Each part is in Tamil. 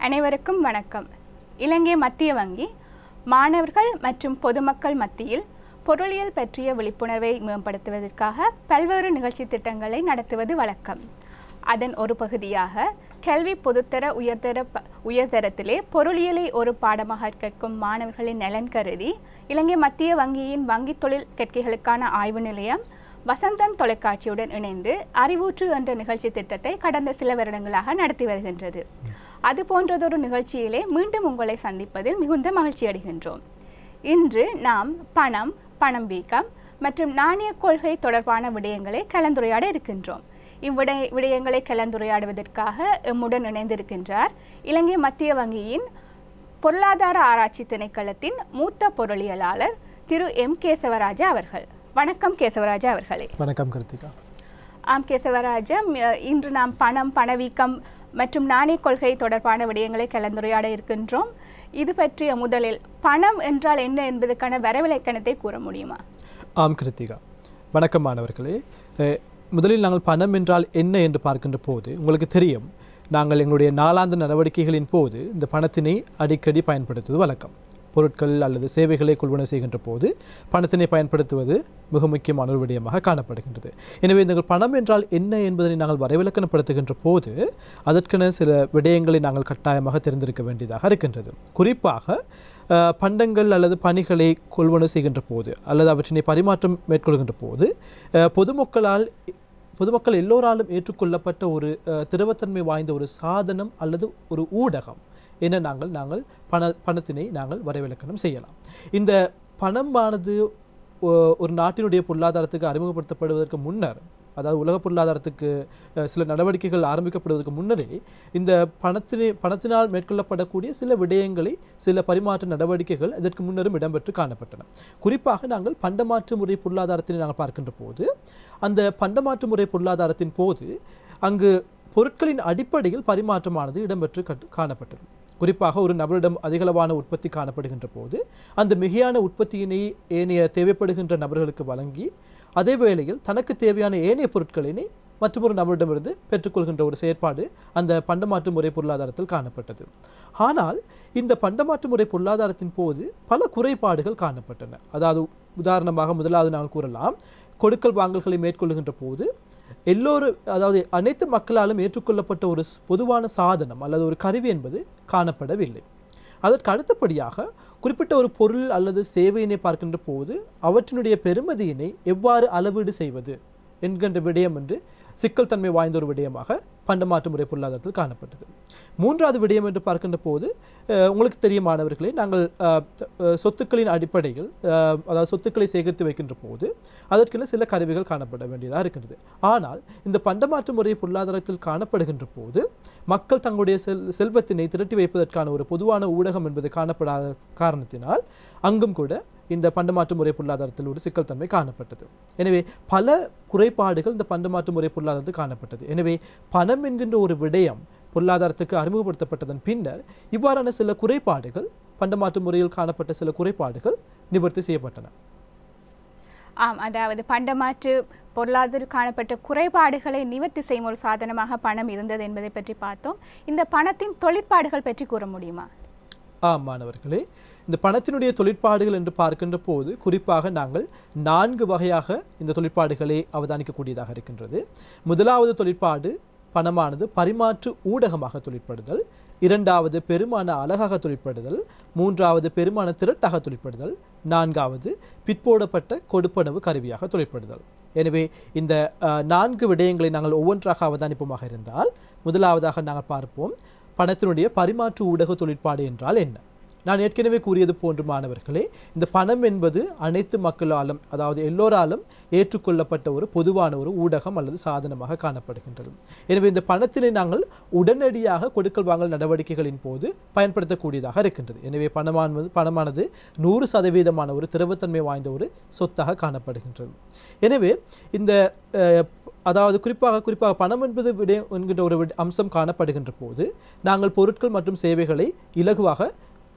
அனைவருக்கும் வணக்கம் இலங்கை மத்திய வங்கி மாணவர்கள் மற்றும் பொதுமக்கள் மத்தியில் பொருளியல் பற்றிய விழிப்புணர்வை மேம்படுத்துவதற்காக பல்வேறு நிகழ்ச்சி திட்டங்களை நடத்துவது வழக்கம் அதன் ஒரு பகுதியாக கல்வி பொதுத்தர உயர்தர ப- உயர்தரத்திலே பொருளியலை ஒரு பாடமாக கற்கும் மாணவர்களின் நலன் கருதி இலங்கை மத்திய வங்கியின் வங்கி தொழில் கற்கைகளுக்கான ஆய்வு நிலையம் வசந்தம் தொலைக்காட்சியுடன் இணைந்து அறிவூற்று என்ற நிகழ்ச்சி திட்டத்தை கடந்த சில வருடங்களாக நடத்தி வருகின்றது அது போன்றதொரு நிகழ்ச்சியிலே மீண்டும் உங்களை சந்திப்பதில் மிகுந்த மகிழ்ச்சி அடைகின்றோம் இன்று நாம் பணம் பணம் வீக்கம் மற்றும் நாணய கொள்கை தொடர்பான விடயங்களை கலந்துரையாட இருக்கின்றோம் இவ்விடய விடயங்களை கலந்துரையாடுவதற்காக எம்முடன் இணைந்திருக்கின்றார் இலங்கை மத்திய வங்கியின் பொருளாதார ஆராய்ச்சி திணைக்களத்தின் மூத்த பொருளியலாளர் திரு எம் கேசவராஜா அவர்கள் வணக்கம் கேசவராஜா அவர்களே வணக்கம் கிருத்திகா ஆம் கேசவராஜா ம- இன்று நாம் பணம் பணவீக்கம் மற்றும் நாணய கொள்கை தொடர்பான விடயங்களை கலந்துரையாட இருக்கின்றோம் இது பற்றிய முதலில் பணம் என்றால் என்ன என்பதற்கான வரவிலக்கணத்தை கூற முடியுமா ஆம் கிருத்திகா வணக்கம் மாணவர்களே அஹ், முதலில் நாங்கள் பணம் என்றால் என்ன என்று பார்க்கின்ற போது உங்களுக்கு தெரியும் நாங்கள் எங்களுடைய நாளாந்த நடவடிக்கைகளின் போது இந்த பணத்தினை அடிக்கடி பயன்படுத்துவது வழக்கம் பொருட்கள் அல்லது சேவைகளை கொள்வனவு செய்கின்ற போது பணத்தினை பயன்படுத்துவது மிக முக்கியமான ஒரு விடயமாக காணப்படுகின்றது எனவே இந்த பணம் என்றால் என்ன என்பதனை நாங்கள் வரைவிலக்கணப்படுத்துகின்ற போது அதற்கென சில விடயங்களை நாங்கள் கட்டாயமாக தெரிந்திருக்க வேண்டியதாக இருக்கின்றது குறிப்பாக அஹ், பண்டங்கள் அல்லது பணிகளை கொள்வனவு செய்கின்ற போது அல்லது அவற்றினை பரிமாற்றம் மேற்கொள்கின்ற போது அஹ், பொதுமக்களால் பொதுமக்கள் எல்லோராலும் ஏற்றுக்கொள்ளப்பட்ட ஒரு அஹ், திரவத்தன்மை வாய்ந்த ஒரு சாதனம் அல்லது ஒரு ஊடகம் என நாங்கள் நாங்கள் பண பணத்தினை நாங்கள் வரைவிலக்கணம் செய்யலாம் இந்த பணமானது ஒ- ஒரு நாட்டினுடைய பொருளாதாரத்துக்கு அறிமுகப்படுத்தப்படுவதற்கு முன்னர் அதாவது உலக பொருளாதாரத்துக்கு அஹ், சில நடவடிக்கைகள் ஆரம்பிக்கப்படுவதற்கு முன்னரே இந்த பணத்தினை பணத்தினால் மேற்கொள்ளப்படக்கூடிய சில விடயங்களை சில பரிமாற்ற நடவடிக்கைகள் இதற்கு முன்னரும் இடம்பெற்று காணப்பட்டன குறிப்பாக நாங்கள் பண்டமாற்று முறை பொருளாதாரத்தினை நாங்கள் பார்க்கின்ற போது அந்த பண்டமாற்று முறை பொருளாதாரத்தின் போது அங்கு பொருட்களின் அடிப்படையில் பரிமாற்றமானது இடம்பெற்று கட்டு- காணப்பட்டது குறிப்பாக ஒரு நபரிடம் அதிகளவான உற்பத்தி காணப்படுகின்ற போது அந்த மிகையான உற்பத்தியினை ஏனைய தேவைப்படுகின்ற நபர்களுக்கு வழங்கி அதே வேளையில் தனக்கு தேவையான ஏனைய பொருட்களினை மற்றொரு நபரிடமிருந்து பெற்றுக்கொள்கின்ற ஒரு செயற்பாடு அந்த பண்டமாற்று முறை பொருளாதாரத்தில் காணப்பட்டது ஆனால் இந்த பண்டமாற்று முறை பொருளாதாரத்தின் போது பல குறைபாடுகள் காணப்பட்டன அதாவது உதாரணமாக முதலாவது நாங்கள் கூறலாம் கொடுக்கல் வாங்கல்களை மேற்கொள்கின்ற போது எல்லோரும் அதாவது அனைத்து மக்களாலும் ஏற்றுக்கொள்ளப்பட்ட ஒரு ஸ்- பொதுவான சாதனம் அல்லது ஒரு கருவி என்பது காணப்படவில்லை அதற்கு அடுத்தபடியாக குறிப்பிட்ட ஒரு பொருள் அல்லது சேவையினை பார்க்கின்ற போது அவற்றினுடைய பெருமதியினை எவ்வாறு அளவீடு செய்வது என்கின்ற விடயம் என்று சிக்கல் தன்மை வாய்ந்த ஒரு விடயமாக பண்டமாற்று முறை பொருளாதாரத்தில் காணப்பட்டது மூன்றாவது விடயம் என்று பார்க்கின்ற போது அஹ், உங்களுக்கு தெரியும் மாணவர்களே நாங்கள் அஹ், அஹ், சொத்துக்களின் அடிப்படையில் அஹ், அதாவது சொத்துக்களை சேகரித்து வைக்கின்ற போது அதற்கென சில கருவிகள் காணப்பட வேண்டியதாக இருக்கின்றது ஆனால் இந்த பண்டமாற்று முறை பொருளாதாரத்தில் காணப்படுகின்ற போது மக்கள் தங்களுடைய செல் செல்வத்தினை திரட்டி வைப்பதற்கான ஒரு பொதுவான ஊடகம் என்பது காணப்படாத காரணத்தினால் அங்கும் கூட இந்த பண்டமாற்று முறை பொருளாதாரத்தில் ஒரு சிக்கல் தன்மை காணப்பட்டது எனவே பல குறைபாடுகள் இந்த பண்டமாற்று முறை பொருளாதாரத்தில் காணப்பட்டது எனவே பணம் என்கின்ற ஒரு விடயம் பொருளாதாரத்துக்கு அறிமுகப்படுத்தப்பட்டதன் பின்னர் இவ்வாறான சில குறைபாடுகள் பண்டமாற்று முறையில் காணப்பட்ட சில குறைபாடுகள் நிவர்த்தி செய்யப்பட்டன ஆம் அதாவது பண்டமாற்று பொருளாதாரத்தில் காணப்பட்ட குறைபாடுகளை நிவர்த்தி செய்யும் ஒரு சாதனமாக பணம் இருந்தது என்பதை பற்றி பார்த்தோம் இந்த பணத்தின் தொழிற்பாடுகள் பற்றி கூற முடியுமா ஆம் மாணவர்களே இந்த பணத்தினுடைய தொழிற்பாடுகள் என்று பார்க்கின்ற போது குறிப்பாக நாங்கள் நான்கு வகையாக இந்த தொழிற்பாடுகளை அவதானிக்கக்கூடியதாக இருக்கின்றது முதலாவது தொழிற்பாடு பணமானது பரிமாற்று ஊடகமாக தொழிற்படுதல் இரண்டாவது பெருமான அழகாக தொழிற்படுதல் மூன்றாவது பெருமான திரட்டாக தொழிற்படுதல் நான்காவது பிற்போடப்பட்ட கொடுப்பனவு கருவியாக தொழிற்படுதல் எனவே இந்த அஹ், நான்கு விடயங்களை நாங்கள் ஒவ்வொன்றாக அவதானிப்போமாக இருந்தால் முதலாவதாக நாங்கள் பார்ப்போம் பணத்தினுடைய பரிமாற்று ஊடக தொழிற்பாடு என்றால் என்ன நான் ஏற்கனவே கூறியது போன்று மாணவர்களே இந்த பணம் என்பது அனைத்து மக்களாலும் அதாவது எல்லோராலும் ஏற்றுக்கொள்ளப்பட்ட ஒரு பொதுவான ஒரு ஊடகம் அல்லது சாதனமாக காணப்படுகின்றது எனவே இந்த பணத்தினை நாங்கள் உடனடியாக கொடுக்கல் வாங்கல் நடவடிக்கைகளின் போது பயன்படுத்தக்கூடியதாக இருக்கின்றது எனவே பணமானது பணமானது நூறு சதவீதமான ஒரு திரவத்தன்மை வாய்ந்த ஒரு சொத்தாக காணப்படுகின்றது எனவே இந்த அஹ், அதாவது குறிப்பாக குறிப்பாக பணம் என்பது விடயம் என்கின்ற ஒரு விட- அம்சம் காணப்படுகின்ற போது நாங்கள் பொருட்கள் மற்றும் சேவைகளை இலகுவாக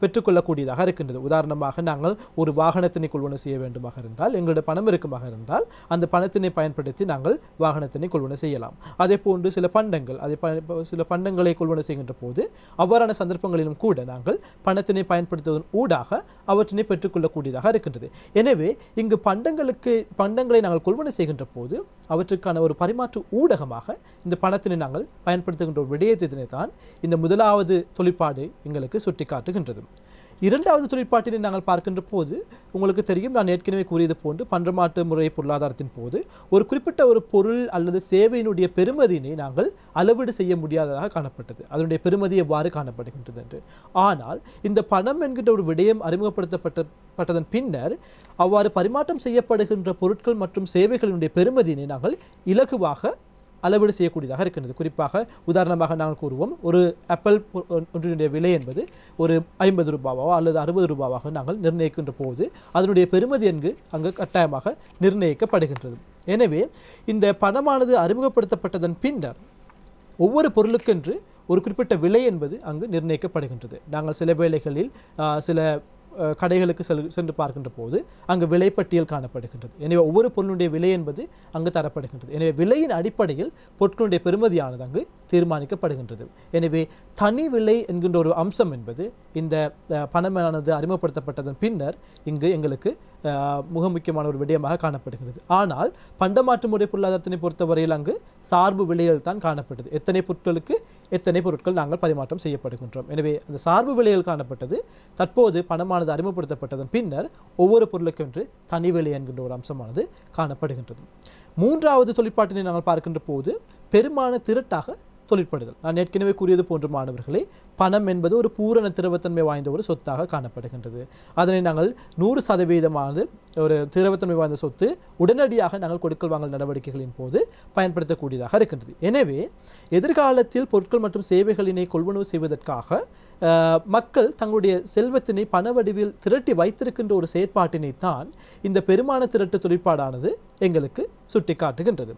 பெற்றுக்கொள்ளக்கூடியதாக இருக்கின்றது உதாரணமாக நாங்கள் ஒரு வாகனத்தினை கொள்வனவு செய்ய வேண்டுமாக இருந்தால் எங்களுடைய பணம் இருக்குமாக இருந்தால் அந்த பணத்தினை பயன்படுத்தி நாங்கள் வாகனத்தினை கொள்வனவு செய்யலாம் அதே போன்று சில பண்டங்கள் அதே ப- இப்ப சில பண்டங்களை கொள்வனவு செய்கின்ற போது அவ்வாறான சந்தர்ப்பங்களிலும் கூட நாங்கள் பணத்தினை பயன்படுத்துவதன் ஊடாக அவற்றினை பெற்றுக்கொள்ளக்கூடியதாக இருக்கின்றது எனவே இங்கு பண்டங்களுக்கு பண்டங்களை நாங்கள் கொள்வனவு செய்கின்ற போது அவற்றுக்கான ஒரு பரிமாற்று ஊடகமாக இந்த பணத்தினை நாங்கள் பயன்படுத்துகின்ற ஒரு விடயத்தினை தான் இந்த முதலாவது தொழிற்பாடு எங்களுக்கு சுட்டிக்காட்டுகின்றது இரண்டாவது தொழிற்பாட்டினை நாங்கள் பார்க்கின்ற போது உங்களுக்கு தெரியும் நான் ஏற்கனவே கூறியது போன்று பன்றமாட்டு முறை பொருளாதாரத்தின் போது ஒரு குறிப்பிட்ட ஒரு பொருள் அல்லது சேவையினுடைய பெருமதியினை நாங்கள் அளவீடு செய்ய முடியாததாக காணப்பட்டது அதனுடைய பெருமதி எவ்வாறு காணப்படுகின்றது என்று ஆனால் இந்த பணம் என்கின்ற ஒரு விடயம் அறிமுகப்படுத்தப்பட்ட பட்டதன் பின்னர் அவ்வாறு பரிமாற்றம் செய்யப்படுகின்ற பொருட்கள் மற்றும் சேவைகளினுடைய பெருமதியினை நாங்கள் இலகுவாக அளவீடு செய்யக்கூடியதாக இருக்கின்றது குறிப்பாக உதாரணமாக நாங்கள் கூறுவோம் ஒரு ஆப்பிள் பொ- ஒன்றினுடைய விலை என்பது ஒரு ஐம்பது ரூபாவோ அல்லது அறுபது ரூபாவாக நாங்கள் நிர்ணயிக்கின்ற போது அதனுடைய பெறுமதி என்கு அங்கு கட்டாயமாக நிர்ணயிக்கப்படுகின்றது எனவே இந்த பணமானது அறிமுகப்படுத்தப்பட்டதன் பின்னர் ஒவ்வொரு பொருளுக்கென்று ஒரு குறிப்பிட்ட விலை என்பது அங்கு நிர்ணயிக்கப்படுகின்றது நாங்கள் சில வேளைகளில் ஆ, சில அ, கடைகளுக்கு செல் சென்று பார்க்கின்ற போது அங்கு விலைப்பட்டியல் காணப்படுகின்றது எனவே ஒவ்வொரு பொருளுடைய விலை என்பது அங்கு தரப்படுகின்றது எனவே விலையின் அடிப்படையில் பொருட்களுடைய பெறுமதியானது அங்கு தீர்மானிக்கப்படுகின்றது எனவே தனி விலை என்கின்ற ஒரு அம்சம் என்பது இந்த அ, பணமானது அறிமுகப்படுத்தப்பட்டதன் பின்னர் இங்கு எங்களுக்கு அ, மிக முக்கியமான ஒரு விடயமாக காணப்படுகிறது ஆனால் பண்டமாற்று முறை பொருளாதாரத்தினை பொறுத்தவரையில் அங்கு சார்பு விலைகள் தான் காணப்பட்டது எத்தனை பொருட்களுக்கு எத்தனை பொருட்கள் நாங்கள் பரிமாற்றம் செய்யப்படுகின்றோம் எனவே அந்த சார்பு விலைகள் காணப்பட்டது தற்போது பணமானது அறிமுகப்படுத்தப்பட்டதன் பின்னர் ஒவ்வொரு பொருளுக்கென்று தனி விலை என்கின்ற ஒரு அம்சமானது காணப்படுகின்றது மூன்றாவது தொழிற்பாட்டினை நாங்கள் பார்க்கின்ற போது பெருமான திரட்டாக தொழிற்படுதல் நான் ஏற்கனவே கூறியது போன்ற மாணவர்களே பணம் என்பது ஒரு பூரண திரவத்தன்மை வாய்ந்த ஒரு சொத்தாக காணப்படுகின்றது அதனை நாங்கள் நூறு சதவீதமானது ஒரு திரவத்தன்மை வாய்ந்த சொத்து உடனடியாக நாங்கள் கொடுக்கல் வாங்கல் நடவடிக்கைகளின் போது பயன்படுத்தக்கூடியதாக இருக்கின்றது எனவே எதிர்காலத்தில் பொருட்கள் மற்றும் சேவைகளினை கொள்வனவு செய்வதற்காக அஹ், மக்கள் தங்களுடைய செல்வத்தினை பண வடிவில் திரட்டி வைத்திருக்கின்ற ஒரு செயற்பாட்டினை தான் இந்த பெருமான திரட்டு தொழிற்பாடானது எங்களுக்கு சுட்டிக்காட்டுகின்றது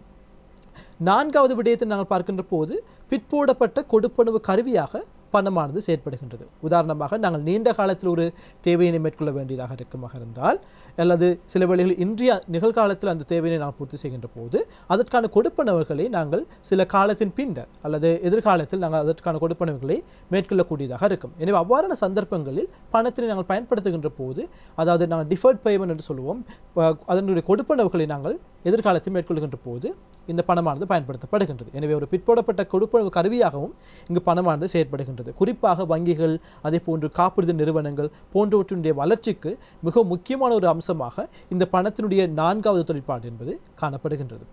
நான்காவது விடயத்தை நாங்கள் பார்க்கின்ற போது பிற்போடப்பட்ட கொடுப்பனவு கருவியாக பணமானது செயற்படுகின்றது உதாரணமாக நாங்கள் நீண்ட காலத்தில் ஒரு தேவையினை மேற்கொள்ள வேண்டியதாக இருக்குமாக இருந்தால் அல்லது சில வேளைகளில் இன்றைய நிகழ்காலத்தில் அந்த தேவையினை நாம் பூர்த்தி செய்கின்ற போது அதற்கான கொடுப்பனவுகளை நாங்கள் சில காலத்தின் பின்னர் அல்லது எதிர்காலத்தில் நாங்கள் அதற்கான கொடுப்பனவுகளை மேற்கொள்ளக்கூடியதாக இருக்கும் எனவே அவ்வாறான சந்தர்ப்பங்களில் பணத்தினை நாங்கள் பயன்படுத்துகின்ற போது அதாவது நாங்கள் டிஃபர்ட் பேமெண்ட் என்று சொல்லுவோம் அஹ் அதனுடைய கொடுப்பனவுகளை நாங்கள் எதிர்காலத்தில் மேற்கொள்கின்ற போது இந்த பணமானது பயன்படுத்தப்படுகின்றது எனவே ஒரு பிற்போடப்பட்ட கொடுப்பனவு கருவியாகவும் இங்கு பணமானது செயற்படுகின்றது குறிப்பாக வங்கிகள் அதே போன்று காப்புறுதி நிறுவனங்கள் போன்றவற்றினுடைய வளர்ச்சிக்கு மிக முக்கியமான ஒரு அம்சமாக இந்த பணத்தினுடைய நான்காவது தொழிற்பாடு என்பது காணப்படுகின்றது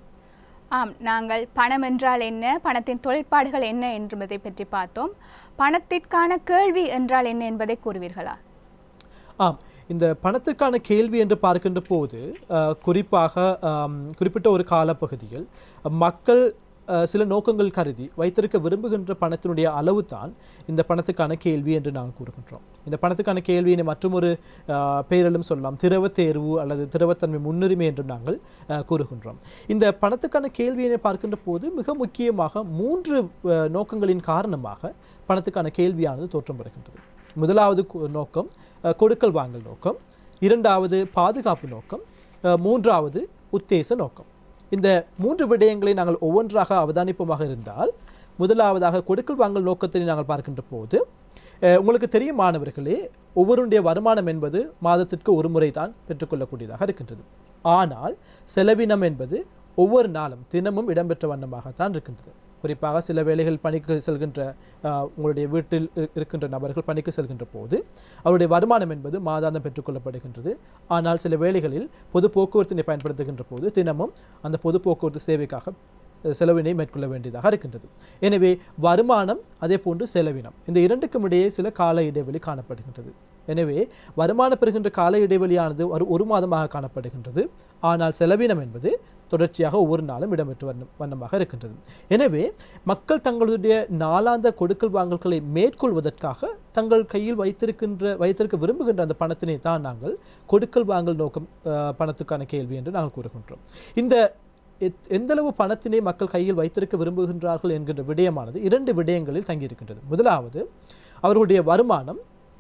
ஆம் நாங்கள் பணம் என்றால் என்ன பணத்தின் தொழிற்பாடுகள் என்ன என்பதை பற்றி பார்த்தோம் பணத்திற்கான கேள்வி என்றால் என்ன என்பதை கூறுவீர்களா ஆம் இந்த பணத்திற்கான கேள்வி என்று பார்க்கின்ற போது அஹ், குறிப்பாக ஆம், குறிப்பிட்ட ஒரு காலப்பகுதியில் மக்கள் அஹ், சில நோக்கங்கள் கருதி வைத்திருக்க விரும்புகின்ற பணத்தினுடைய அளவு தான் இந்த பணத்துக்கான கேள்வி என்று நாங்கள் கூறுகின்றோம் இந்த பணத்துக்கான கேள்வியினை மற்றொரு அஹ், பெயரிலும் சொல்லலாம் திரவ தேர்வு அல்லது திரவத்தன்மை முன்னுரிமை என்றும் நாங்கள் அஹ், கூறுகின்றோம் இந்த பணத்துக்கான கேள்வியினை பார்க்கின்ற போது மிக முக்கியமாக மூன்று அஹ், நோக்கங்களின் காரணமாக பணத்துக்கான கேள்வியானது தோற்றம் பெறுகின்றது முதலாவது கு- நோக்கம் அஹ், கொடுக்கல் வாங்கல் நோக்கம் இரண்டாவது பாதுகாப்பு நோக்கம் அஹ், மூன்றாவது உத்தேச நோக்கம் இந்த மூன்று விடயங்களை நாங்கள் ஒவ்வொன்றாக அவதானிப்போமாக இருந்தால் முதலாவதாக கொடுக்கல் வாங்கல் நோக்கத்தை நாங்கள் பார்க்கின்ற போது அஹ், உங்களுக்கு தெரியும் மாணவர்களே ஒவ்வொருடைய வருமானம் என்பது மாதத்திற்கு ஒரு முறை தான் பெற்றுக்கொள்ளக்கூடியதாக இருக்கின்றது ஆனால் செலவினம் என்பது ஒவ்வொரு நாளும் தினமும் இடம்பெற்ற வண்ணமாகத்தான் இருக்கின்றது குறிப்பாக சில வேளைகள் பணிக்கு செல்கின்ற அஹ், உங்களுடைய வீட்டில் இரு- இருக்கின்ற நபர்கள் பணிக்கு செல்கின்ற போது அவருடைய வருமானம் என்பது மாதாந்தம் பெற்றுக்கொள்ளப்படுகின்றது ஆனால் சில வேளைகளில் பொது போக்குவரத்தினை பயன்படுத்துகின்ற போது தினமும் அந்த பொது போக்குவரத்து சேவைக்காக அஹ், செலவினை மேற்கொள்ள வேண்டியதாக இருக்கின்றது எனவே வருமானம் அதே போன்று செலவினம் இந்த இரண்டுக்கும் இடையே சில கால இடைவெளி காணப்படுகின்றது எனவே வருமானம் பெறுகின்ற கால இடைவெளியானது ஒரு ஒரு மாதமாக காணப்படுகின்றது ஆனால் செலவினம் என்பது தொடர்ச்சியாக ஒவ்வொரு நாளும் இடம்பெற்று வண்ண வண்ணமாக இருக்கின்றது எனவே மக்கள் தங்களுடைய நாளாந்த கொடுக்கல் வாங்கல்களை மேற்கொள்வதற்காக தங்கள் கையில் வைத்திருக்கின்ற வைத்திருக்க விரும்புகின்ற அந்த பணத்தினை தான் நாங்கள் கொடுக்கல் வாங்கல் நோக்கம் அஹ், பணத்துக்கான கேள்வி என்று நாங்கள் கூறுகின்றோம் இந்த எத்- எந்தளவு பணத்தினை மக்கள் கையில் வைத்திருக்க விரும்புகின்றார்கள் என்கின்ற விடயமானது இரண்டு விடயங்களில் தங்கியிருக்கின்றது முதலாவது அவர்களுடைய வருமானம்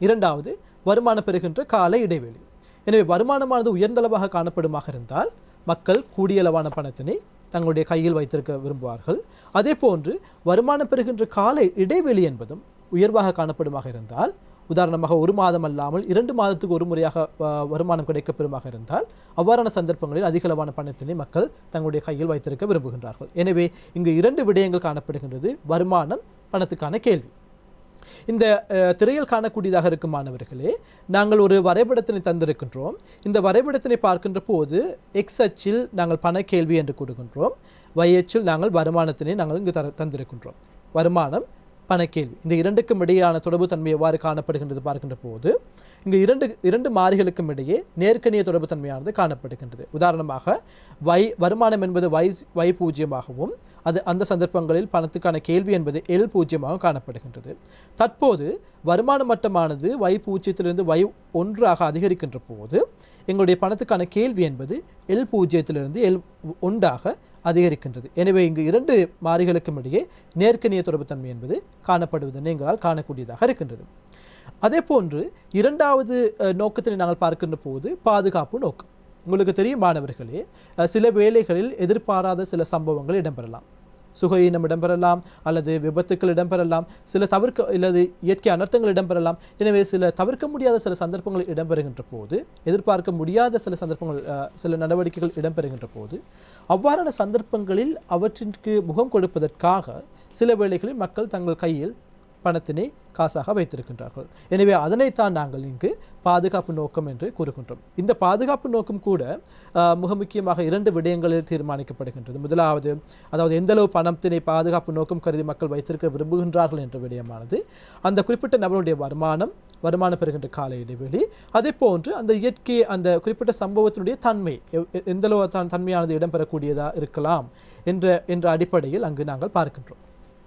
இரண்டாவது வருமானம் பெறுகின்ற கால இடைவெளி எனவே வருமானமானது உயர்ந்தளவாக காணப்படுமாக இருந்தால் மக்கள் கூடியளவான பணத்தினை தங்களுடைய கையில் வைத்திருக்க விரும்புவார்கள் அதே போன்று வருமானம் பெறுகின்ற கால இடைவெளி என்பதும் உயர்வாக காணப்படுமாக இருந்தால் உதாரணமாக ஒரு மாதம் அல்லாமல் இரண்டு மாதத்துக்கு ஒரு முறையாக அஹ், வருமானம் கிடைக்கப்பெறுமாக இருந்தால் அவ்வாறான சந்தர்ப்பங்களில் அதிகளவான பணத்தினை மக்கள் தங்களுடைய கையில் வைத்திருக்க விரும்புகின்றார்கள் எனவே இங்கு இரண்டு விடயங்கள் காணப்படுகின்றது வருமானம் பணத்துக்கான கேள்வி இந்த அஹ், திரையில் காணக்கூடியதாக இருக்கும் மாணவர்களே நாங்கள் ஒரு வரைபடத்தினை தந்திருக்கின்றோம் இந்த வரைபடத்தினை பார்க்கின்ற போது எக்ஸ் அச்சில் நாங்கள் பண கேள்வி என்று கூறுகின்றோம் y அச்சில் நாங்கள் வருமானத்தினை நாங்கள் இங்கு தர தந்திருக்கின்றோம் வருமானம் பணக்கேள்வி இந்த இரண்டுக்கும் இடையேயான தொடர்பு தன்மை எவ்வாறு காணப்படுகின்றது பார்க்கின்ற போது இங்கு இரண்டு இரண்டு மாறிகளுக்கும் இடையே நேர்க்கணிய தொடர்பு தன்மையானது காணப்படுகின்றது உதாரணமாக வை வருமானம் என்பது வை வை பூஜ்ஜியமாகவும் அது அந்த சந்தர்ப்பங்களில் பணத்துக்கான கேள்வி என்பது எல் பூஜ்ஜியமாக காணப்படுகின்றது தற்போது வருமான மட்டமானது வை பூஜ்ஜியத்திலிருந்து வை ஒன்றாக அதிகரிக்கின்ற போது எங்களுடைய பணத்துக்கான கேள்வி என்பது எல் பூஜ்ஜியத்திலிருந்து எல் ஒன்றாக அதிகரிக்கின்றது எனவே இங்கு இரண்டு மாறிகளுக்கும் இடையே நேர்க்கணிய தொடர்பு தன்மை என்பது காணப்படுவதை எங்களால் காணக்கூடியதாக இருக்கின்றது அதே போன்று இரண்டாவது அஹ், நோக்கத்தினை நாங்கள் பார்க்கின்ற போது பாதுகாப்பு நோக்கம் உங்களுக்கு தெரியும் மாணவர்களே அஹ், சில வேளைகளில் எதிர்பாராத சில சம்பவங்கள் இடம்பெறலாம் சுகஈனம் இடம்பெறலாம் அல்லது விபத்துக்கள் இடம்பெறலாம் சில தவிர்க்க அல்லது இயற்கை அனர்த்தங்கள் இடம்பெறலாம் எனவே சில தவிர்க்க முடியாத சில சந்தர்ப்பங்கள் இடம்பெறுகின்ற போது எதிர்பார்க்க முடியாத சில சந்தர்ப்பங்கள் அஹ், சில நடவடிக்கைகள் இடம்பெறுகின்ற போது அவ்வாறான சந்தர்ப்பங்களில் அவற்றிற்கு முகம் கொடுப்பதற்காக சில வேளைகளில் மக்கள் தங்கள் கையில் பணத்தினை காசாக வைத்திருக்கின்றார்கள் எனவே அதனைத்தான் நாங்கள் இங்கு பாதுகாப்பு நோக்கம் என்று கூறுகின்றோம் இந்த பாதுகாப்பு நோக்கம் கூட ஆஹ், மிக முக்கியமாக இரண்டு விடயங்களில் தீர்மானிக்கப்படுகின்றது முதலாவது அதாவது எந்தளவு பணத்தினை பாதுகாப்பு நோக்கம் கருதி மக்கள் வைத்திருக்க விரும்புகின்றார்கள் என்ற விடயமானது அந்த குறிப்பிட்ட நபருடைய வருமானம் வருமானம் பெறுகின்ற கால இடைவெளி அதே போன்று அந்த இயற்கை அந்த குறிப்பிட்ட சம்பவத்தினுடைய தன்மை எவ்- எ- எந்தளவு தான் தன்மையானது இடம்பெறக்கூடியதாக இருக்கலாம் என்ற என்ற அடிப்படையில் அங்கு நாங்கள் பார்க்கின்றோம்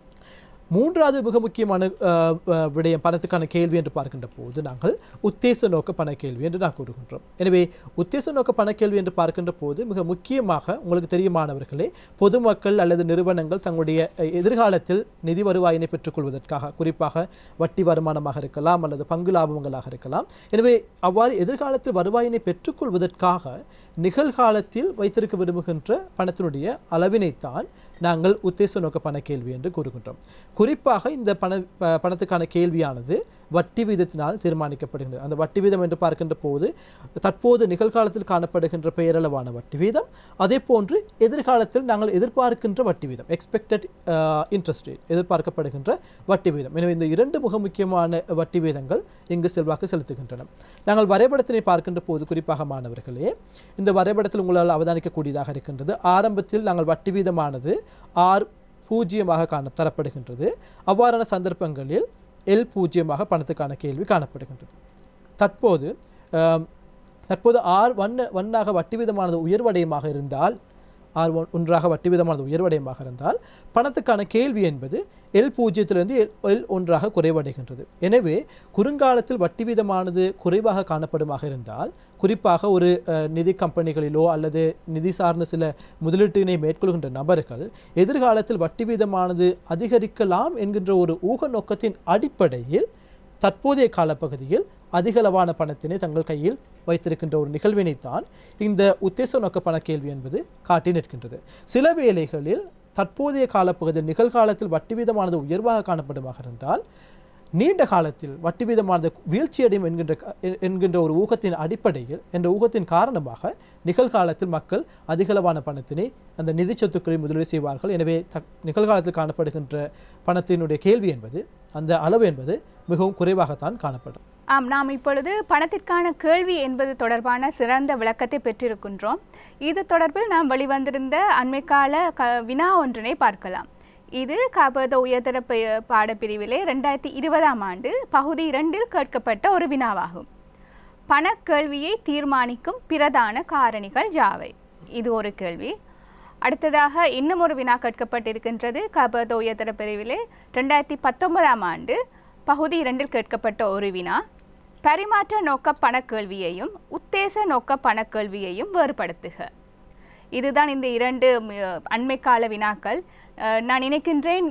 மூன்றாவது மிக முக்கியமான அஹ், அஹ், விடயம் பணத்துக்கான கேள்வி என்று பார்க்கின்ற போது நாங்கள் உத்தேச நோக்க பண கேள்வி என்று நான் கூறுகின்றோம் எனவே உத்தேச நோக்க பண கேள்வி என்று பார்க்கின்ற போது மிக முக்கியமாக உங்களுக்கு தெரியுமானவர்களே பொதுமக்கள் அல்லது நிறுவனங்கள் தங்களுடைய அஹ், எதிர்காலத்தில் நிதி வருவாயினை பெற்றுக்கொள்வதற்காக குறிப்பாக வட்டி வருமானமாக இருக்கலாம் அல்லது பங்கு லாபங்களாக இருக்கலாம் எனவே அவ்வாறு எதிர்காலத்தில் வருவாயினை பெற்றுக்கொள்வதற்காக நிகழ்காலத்தில் வைத்திருக்க விரும்புகின்ற பணத்தினுடைய அளவினைத்தான் நாங்கள் உத்தேச நோக்க பண கேள்வி என்று கூறுகின்றோம் குறிப்பாக இந்த பண ப- பணத்துக்கான கேள்வியானது வட்டி வீதத்தினால் தீர்மானிக்கப்படுகின்றது அந்த வட்டி வீதம் என்று பார்க்கின்ற போது தற்போது நிகழ்காலத்தில் காணப்படுகின்ற பெயரளவான வட்டி வீதம் அதே போன்று எதிர்காலத்தில் நாங்கள் எதிர்பார்க்கின்ற வட்டி வீதம் எக்ஸ்பெக்டட் இன்ட்ரெஸ்ட் ரேட் எதிர்பார்க்கப்படுகின்ற வட்டி வீதம் எனவே இந்த இரண்டு மிக முக்கியமான வட்டி வீதங்கள் இங்கு செல்வாக்கு செலுத்துகின்றன நாங்கள் வரைபடத்தினை பார்க்கின்ற போது குறிப்பாக மாணவர்களே இந்த வரைபடத்தில் உங்களால் அவதானிக்கக்கூடியதாக இருக்கின்றது ஆரம்பத்தில் நாங்கள் வட்டி வீதமானது ஆர் பூஜ்ஜியமாக காண தரப்படுகின்றது அவ்வாறான சந்தர்ப்பங்களில் எல் பூஜ்ஜியமாக பணத்துக்கான கேள்வி காணப்படுகின்றது தற்போது ஆம், தற்போது ஆர் ஒன் ஒன்னாக வட்டி விதமானது உயர்வடையமாக இருந்தால் ஆர் ஒன் ஒன்றாக வட்டி விதமானது உயர்வடையமாக இருந்தால் பணத்துக்கான கேள்வி என்பது எல் பூஜ்ஜியத்திலிருந்து எல் எல் ஒன்றாக குறைவடைகின்றது எனவே குறுங்காலத்தில் வட்டி வீதமானது குறைவாக காணப்படுமாக இருந்தால் குறிப்பாக ஒரு அஹ், நிதி கம்பெனிகளிலோ அல்லது நிதி சார்ந்த சில முதலீட்டினை மேற்கொள்கின்ற நபர்கள் எதிர்காலத்தில் வட்டி வீதமானது அதிகரிக்கலாம் என்கின்ற ஒரு ஊக நோக்கத்தின் அடிப்படையில் தற்போதைய காலப்பகுதியில் அதிகளவான பணத்தினை தங்கள் கையில் வைத்திருக்கின்ற ஒரு நிகழ்வினைத்தான் இந்த உத்தேச நோக்க பண கேள்வி என்பது காட்டி நிற்கின்றது சில வேளைகளில் தற்போதைய காலப்பகுதியில் நிகழ்காலத்தில் வட்டி வீதமானது உயர்வாக காணப்படுமாக இருந்தால் நீண்ட காலத்தில் வட்டி வீதமானது வீழ்ச்சியடையும் என்கின்ற க- எ- என்கின்ற ஒரு ஊகத்தின் அடிப்படையில் என்ற ஊகத்தின் காரணமாக நிகழ்காலத்தில் மக்கள் அதிகளவான பணத்தினை அந்த நிதி சொத்துக்களை முதலீடு செய்வார்கள் எனவே த- நிகழ்காலத்தில் காணப்படுகின்ற பணத்தினுடைய கேள்வி என்பது அந்த அளவு என்பது மிகவும் குறைவாகத்தான் காணப்படும் ஆம் நாம் இப்பொழுது பணத்திற்கான கேள்வி என்பது தொடர்பான சிறந்த விளக்கத்தை பெற்றிருக்கின்றோம் இது தொடர்பில் நாம் வெளிவந்திருந்த அண்மைக்கால க வினா ஒன்றினை பார்க்கலாம் இது காப்பத உயர்தர ப- பாடப்பிரிவிலே ரெண்டாயிரத்தி இருபதாம் ஆண்டு பகுதி இரண்டில் கேட்கப்பட்ட ஒரு வினாவாகும் பணக்கேள்வியை தீர்மானிக்கும் பிரதான காரணிகள் யாவை இது ஒரு கேள்வி அடுத்ததாக இன்னும் ஒரு வினா கேட்கப்பட்டிருக்கின்றது கபத உயர்தர பிரிவிலே ரெண்டாயிரத்தி பத்தொன்பதாம் ஆண்டு பகுதி இரண்டில் கேட்கப்பட்ட ஒரு வினா பரிமாற்ற நோக்க பணக்கேள்வியையும் உத்தேச நோக்க பணக்கேள்வியையும் வேறுபடுத்துக இதுதான் இந்த இரண்டு ம, அண்மைக்கால வினாக்கள் அஹ், நான் நினைக்கின்றேன்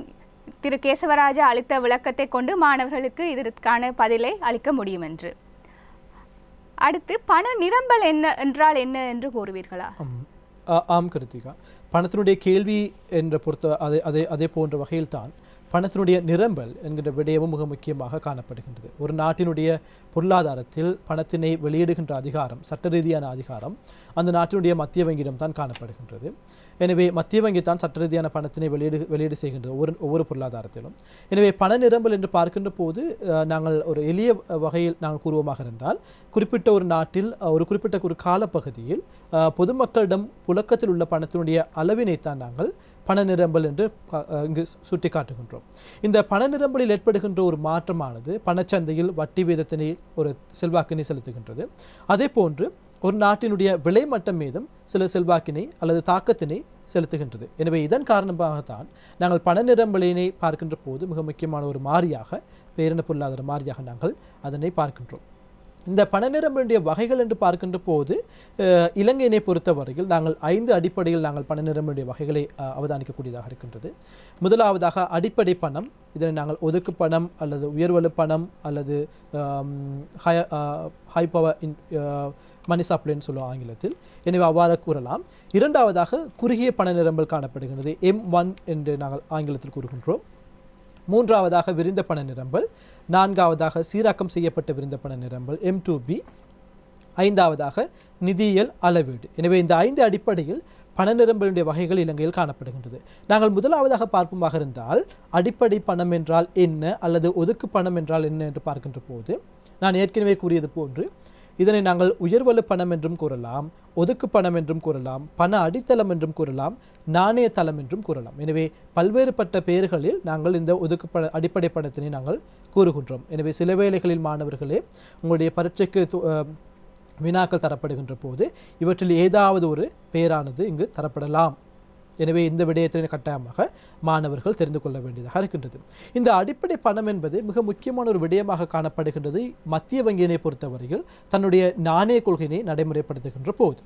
திரு கேசவராஜா அளித்த விளக்கத்தை கொண்டு மாணவர்களுக்கு இதற்கான பதிலை அளிக்க முடியும் என்று அடுத்து பண நிரம்பல் என்ன என்றால் என்ன என்று கூறுவீர்களா ஆம். ஆ- ஆம் கிருத்திகா பணத்தினுடைய கேள்வி என்ற பொறுத்த அதே அதே அதே போன்ற வகையில்தான் பணத்தினுடைய நிரம்பல் என்கிற விடயமும் மிக முக்கியமாக காணப்படுகின்றது ஒரு நாட்டினுடைய பொருளாதாரத்தில் பணத்தினை வெளியிடுகின்ற அதிகாரம் சட்ட ரீதியான அதிகாரம் அந்த நாட்டினுடைய மத்திய வங்கியிடம் தான் காணப்படுகின்றது எனவே மத்திய வங்கி தான் சட்ட ரீதியான பணத்தினை வெளியீடு வெளியீடு செய்கின்றது ஒவ்வொரு ஒவ்வொரு பொருளாதாரத்திலும் எனவே பண நிரம்பல் என்று பார்க்கின்ற போது அஹ், நாங்கள் ஒரு எளிய அஹ், வகையில் நாங்கள் கூறுவோமாக இருந்தால் குறிப்பிட்ட ஒரு நாட்டில் அஹ், ஒரு குறிப்பிட்ட ஒரு காலப்பகுதியில் அஹ், பொதுமக்களிடம் புழக்கத்தில் உள்ள பணத்தினுடைய அளவினைத்தான் நாங்கள் பண நிரம்பல் என்று கா- அஹ், இங்கு சுட்டி காட்டுகின்றோம் இந்த பண நிரம்பலில் ஏற்படுகின்ற ஒரு மாற்றமானது பணச்சந்தையில் வட்டி வீதத்தினை ஒரு செல்வாக்கினை செலுத்துகின்றது அதே போன்று ஒரு நாட்டினுடைய விலை மட்டம் மீதும் சில செல்வாக்கினை அல்லது தாக்கத்தினை செலுத்துகின்றது எனவே இதன் காரணமாகத்தான் நாங்கள் பண நிரம்பலினை பார்க்கின்ற போது மிக முக்கியமான ஒரு மாறியாக பேரின பொருளாதார மாறியாக நாங்கள் அதனை பார்க்கின்றோம் இந்த பண நிரம்பலுடைய வகைகள் என்று பார்க்கின்ற போது அஹ், இலங்கையினை பொறுத்தவரையில் நாங்கள் ஐந்து அடிப்படையில் நாங்கள் பண நிரம்பலுடைய வகைகளை அஹ், அவதானிக்கக்கூடியதாக இருக்கின்றது முதலாவதாக அடிப்படை பணம் இதனை நாங்கள் ஒதுக்கு பணம் அல்லது உயர்வலு பணம் அல்லது ஹை ஹை பவர் மணி சப்ளைன்னு சொல்லுவோம் ஆங்கிலத்தில் எனவே அவ்வாறு கூறலாம் இரண்டாவதாக குறுகிய பண நிரம்பல் காணப்படுகிறது எம் ஒன் என்று நாங்கள் ஆங்கிலத்தில் கூறுகின்றோம் மூன்றாவதாக விரிந்த பண நிரம்பல் நான்காவதாக சீராக்கம் செய்யப்பட்ட விரிந்த பண நிரம்பல் எம் டூ பி ஐந்தாவதாக நிதியியல் அளவீடு எனவே இந்த ஐந்து அடிப்படையில் பண நிரம்பலுடைய வகைகள் இலங்கையில் காணப்படுகின்றது நாங்கள் முதலாவதாக பார்ப்போமாக இருந்தால் அடிப்படை பணம் என்றால் என்ன அல்லது ஒதுக்கு பணம் என்றால் என்ன என்று பார்க்கின்ற போது நான் ஏற்கனவே கூறியது போன்று இதனை நாங்கள் உயர்வலு பணம் என்றும் கூறலாம் ஒதுக்கு பணம் என்றும் கூறலாம் பண அடித்தளம் என்றும் கூறலாம் நாணய தளம் என்றும் கூறலாம் எனவே பல்வேறுபட்ட பெயர்களில் நாங்கள் இந்த ஒதுக்கு பண அடிப்படை பணத்தினை நாங்கள் கூறுகின்றோம் எனவே சில வேளைகளில் மாணவர்களே உங்களுடைய பரீட்சைக்கு து- அஹ், வினாக்கள் தரப்படுகின்ற போது இவற்றில் ஏதாவது ஒரு பெயரானது இங்கு தரப்படலாம் எனவே இந்த விடயத்தினை கட்டாயமாக மாணவர்கள் தெரிந்து கொள்ள வேண்டியதாக இருக்கின்றது இந்த அடிப்படை பணம் என்பது மிக முக்கியமான ஒரு விடயமாக காணப்படுகின்றது மத்திய வங்கியினை பொறுத்தவரையில் தன்னுடைய நாணய கொள்கையினை நடைமுறைப்படுத்துகின்ற போது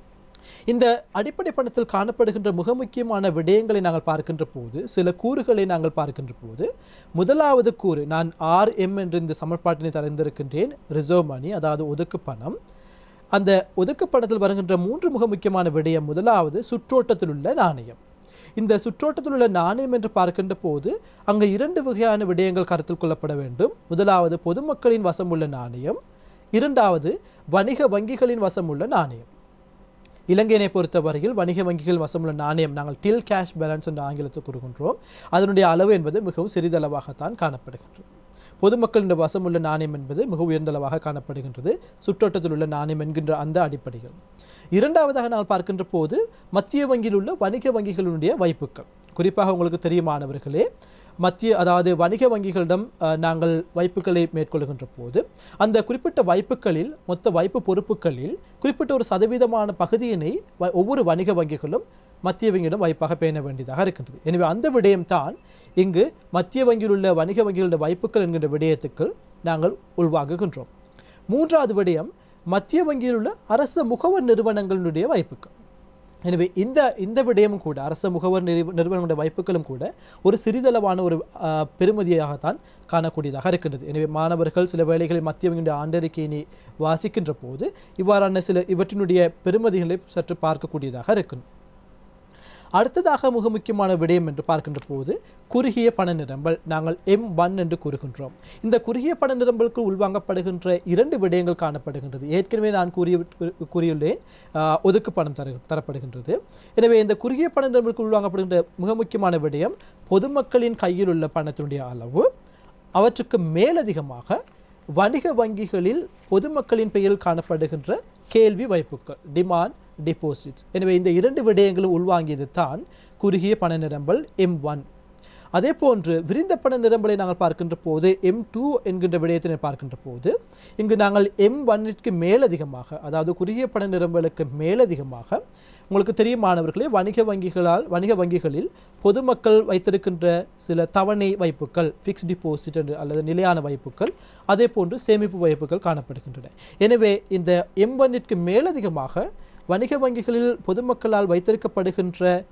இந்த அடிப்படை பணத்தில் காணப்படுகின்ற மிக முக்கியமான விடயங்களை நாங்கள் பார்க்கின்ற போது சில கூறுகளை நாங்கள் பார்க்கின்ற போது முதலாவது கூறு நான் ஆர் எம் என்ற இந்த சமன்பாட்டினை தந்திருக்கின்றேன் ரிசர்வ் மணி அதாவது ஒதுக்கு பணம் அந்த ஒதுக்கு பணத்தில் வருகின்ற மூன்று மிக முக்கியமான விடயம் முதலாவது சுற்றோட்டத்தில் உள்ள நாணயம் இந்த சுற்றோட்டத்தில் உள்ள நாணயம் என்று பார்க்கின்ற போது அங்கு இரண்டு வகையான விடயங்கள் கருத்தில் கொள்ளப்பட வேண்டும் முதலாவது பொதுமக்களின் வசம் உள்ள நாணயம் இரண்டாவது வணிக வங்கிகளின் வசம் உள்ள நாணயம் இலங்கையினை பொறுத்தவரையில் வணிக வங்கிகள் வசமுள்ள நாணயம் நாங்கள் டில் கேஷ் பேலன்ஸ் என்ற ஆங்கிலத்தில் கூறுகின்றோம் அதனுடைய அளவு என்பது மிகவும் சிறிதளவாகத்தான் காணப்படுகின்றது பொதுமக்களின் வசமுள்ள நாணயம் என்பது மிக உயர்ந்தளவாக காணப்படுகின்றது சுற்றோட்டத்தில் உள்ள நாணயம் என்கின்ற அந்த அடிப்படையில் இரண்டாவதாக நாங்கள் பார்க்கின்ற போது மத்திய வங்கியில் உள்ள வணிக வங்கிகளுடைய வைப்புக்கள் குறிப்பாக உங்களுக்கு தெரியுமானவர்களே மத்திய அதாவது வணிக வங்கிகளிடம் அஹ், நாங்கள் வைப்புகளை மேற்கொள்கின்ற போது அந்த குறிப்பிட்ட வைப்புகளில் மொத்த வைப்பு பொறுப்புகளில் குறிப்பிட்ட ஒரு சதவீதமான பகுதியினை வ- ஒவ்வொரு வணிக வங்கிகளும் மத்திய வங்கியிடம் வைப்பாக பேண வேண்டியதாக இருக்கின்றது எனவே அந்த விடயம்தான் இங்கு மத்திய வங்கியில் உள்ள வணிக வங்கிகளுடைய வைப்புகள் என்கின்ற விடயத்துக்கு நாங்கள் உள்வாங்குகின்றோம் மூன்றாவது விடயம் மத்திய வங்கியில் உள்ள அரச முகவர் நிறுவனங்களுடைய வைப்புகள் எனவே இந்த இந்த விடயமும் கூட அரச முகவர் நிறுவ நிறுவனங்களுடைய வாய்ப்புகளும் கூட ஒரு சிறிதளவான ஒரு ஆ, பெருமதியாகத்தான் காணக்கூடியதாக இருக்கின்றது எனவே மாணவர்கள் சில வேளைகளில் மத்திய வங்கியுடைய ஆண்டறிக்கையினை வாசிக்கின்ற போது இவ்வாறான சில இவற்றினுடைய பெருமதிகளை சற்று பார்க்கக்கூடியதாக இருக்கும் அடுத்ததாக மிக முக்கியமான விடயம் என்று பார்க்கின்ற போது குறுகிய பண நிரம்பல் நாங்கள் எம் ஒன் என்று கூறுகின்றோம் இந்த குறுகிய பண நிரம்பலுக்கு உள்வாங்கப்படுகின்ற இரண்டு விடயங்கள் காணப்படுகின்றது ஏற்கனவே நான் கூறிய கூறியுள்ளேன் ஆஹ், ஒதுக்கு பணம் தர தரப்படுகின்றது எனவே இந்த குறுகிய பண நிரம்பலுக்கு உள்வாங்கப்படுகின்ற மிக முக்கியமான விடயம் பொதுமக்களின் கையில் உள்ள பணத்தினுடைய அளவு அவற்றுக்கு மேலதிகமாக வணிக வங்கிகளில் பொதுமக்களின் பெயரில் காணப்படுகின்ற கேள்வி வைப்புகள் டிமாண்ட் டிபாசிட்ஸ் எனவே இந்த இரண்டு விடயங்களும் உள்வாங்கியது தான் குறுகிய பண நிரம்பல் எம் ஒன் அதே போன்று விரிந்த பண நிரம்பலை நாங்கள் பார்க்கின்ற போது எம் டூ என்கின்ற விடயத்தினை பார்க்கின்ற போது இங்கு நாங்கள் எம் ஒன்னிற்கு மேலதிகமாக அதாவது குறுகிய பண நிரம்பலுக்கு மேலதிகமாக உங்களுக்கு தெரியும் மாணவர்களே வணிக வங்கிகளால் வணிக வங்கிகளில் பொதுமக்கள் வைத்திருக்கின்ற சில தவணை வைப்புகள் ஃபிக்ஸ் டிபாசிட் என்று அல்லது நிலையான வைப்புகள் அதே போன்று சேமிப்பு வைப்புகள் காணப்படுகின்றன எனவே இந்த எம் ஒன்னிற்கு மேலதிகமாக வணிக வங்கிகளில் பொதுமக்களால் வைத்திருக்கப்படுகின்ற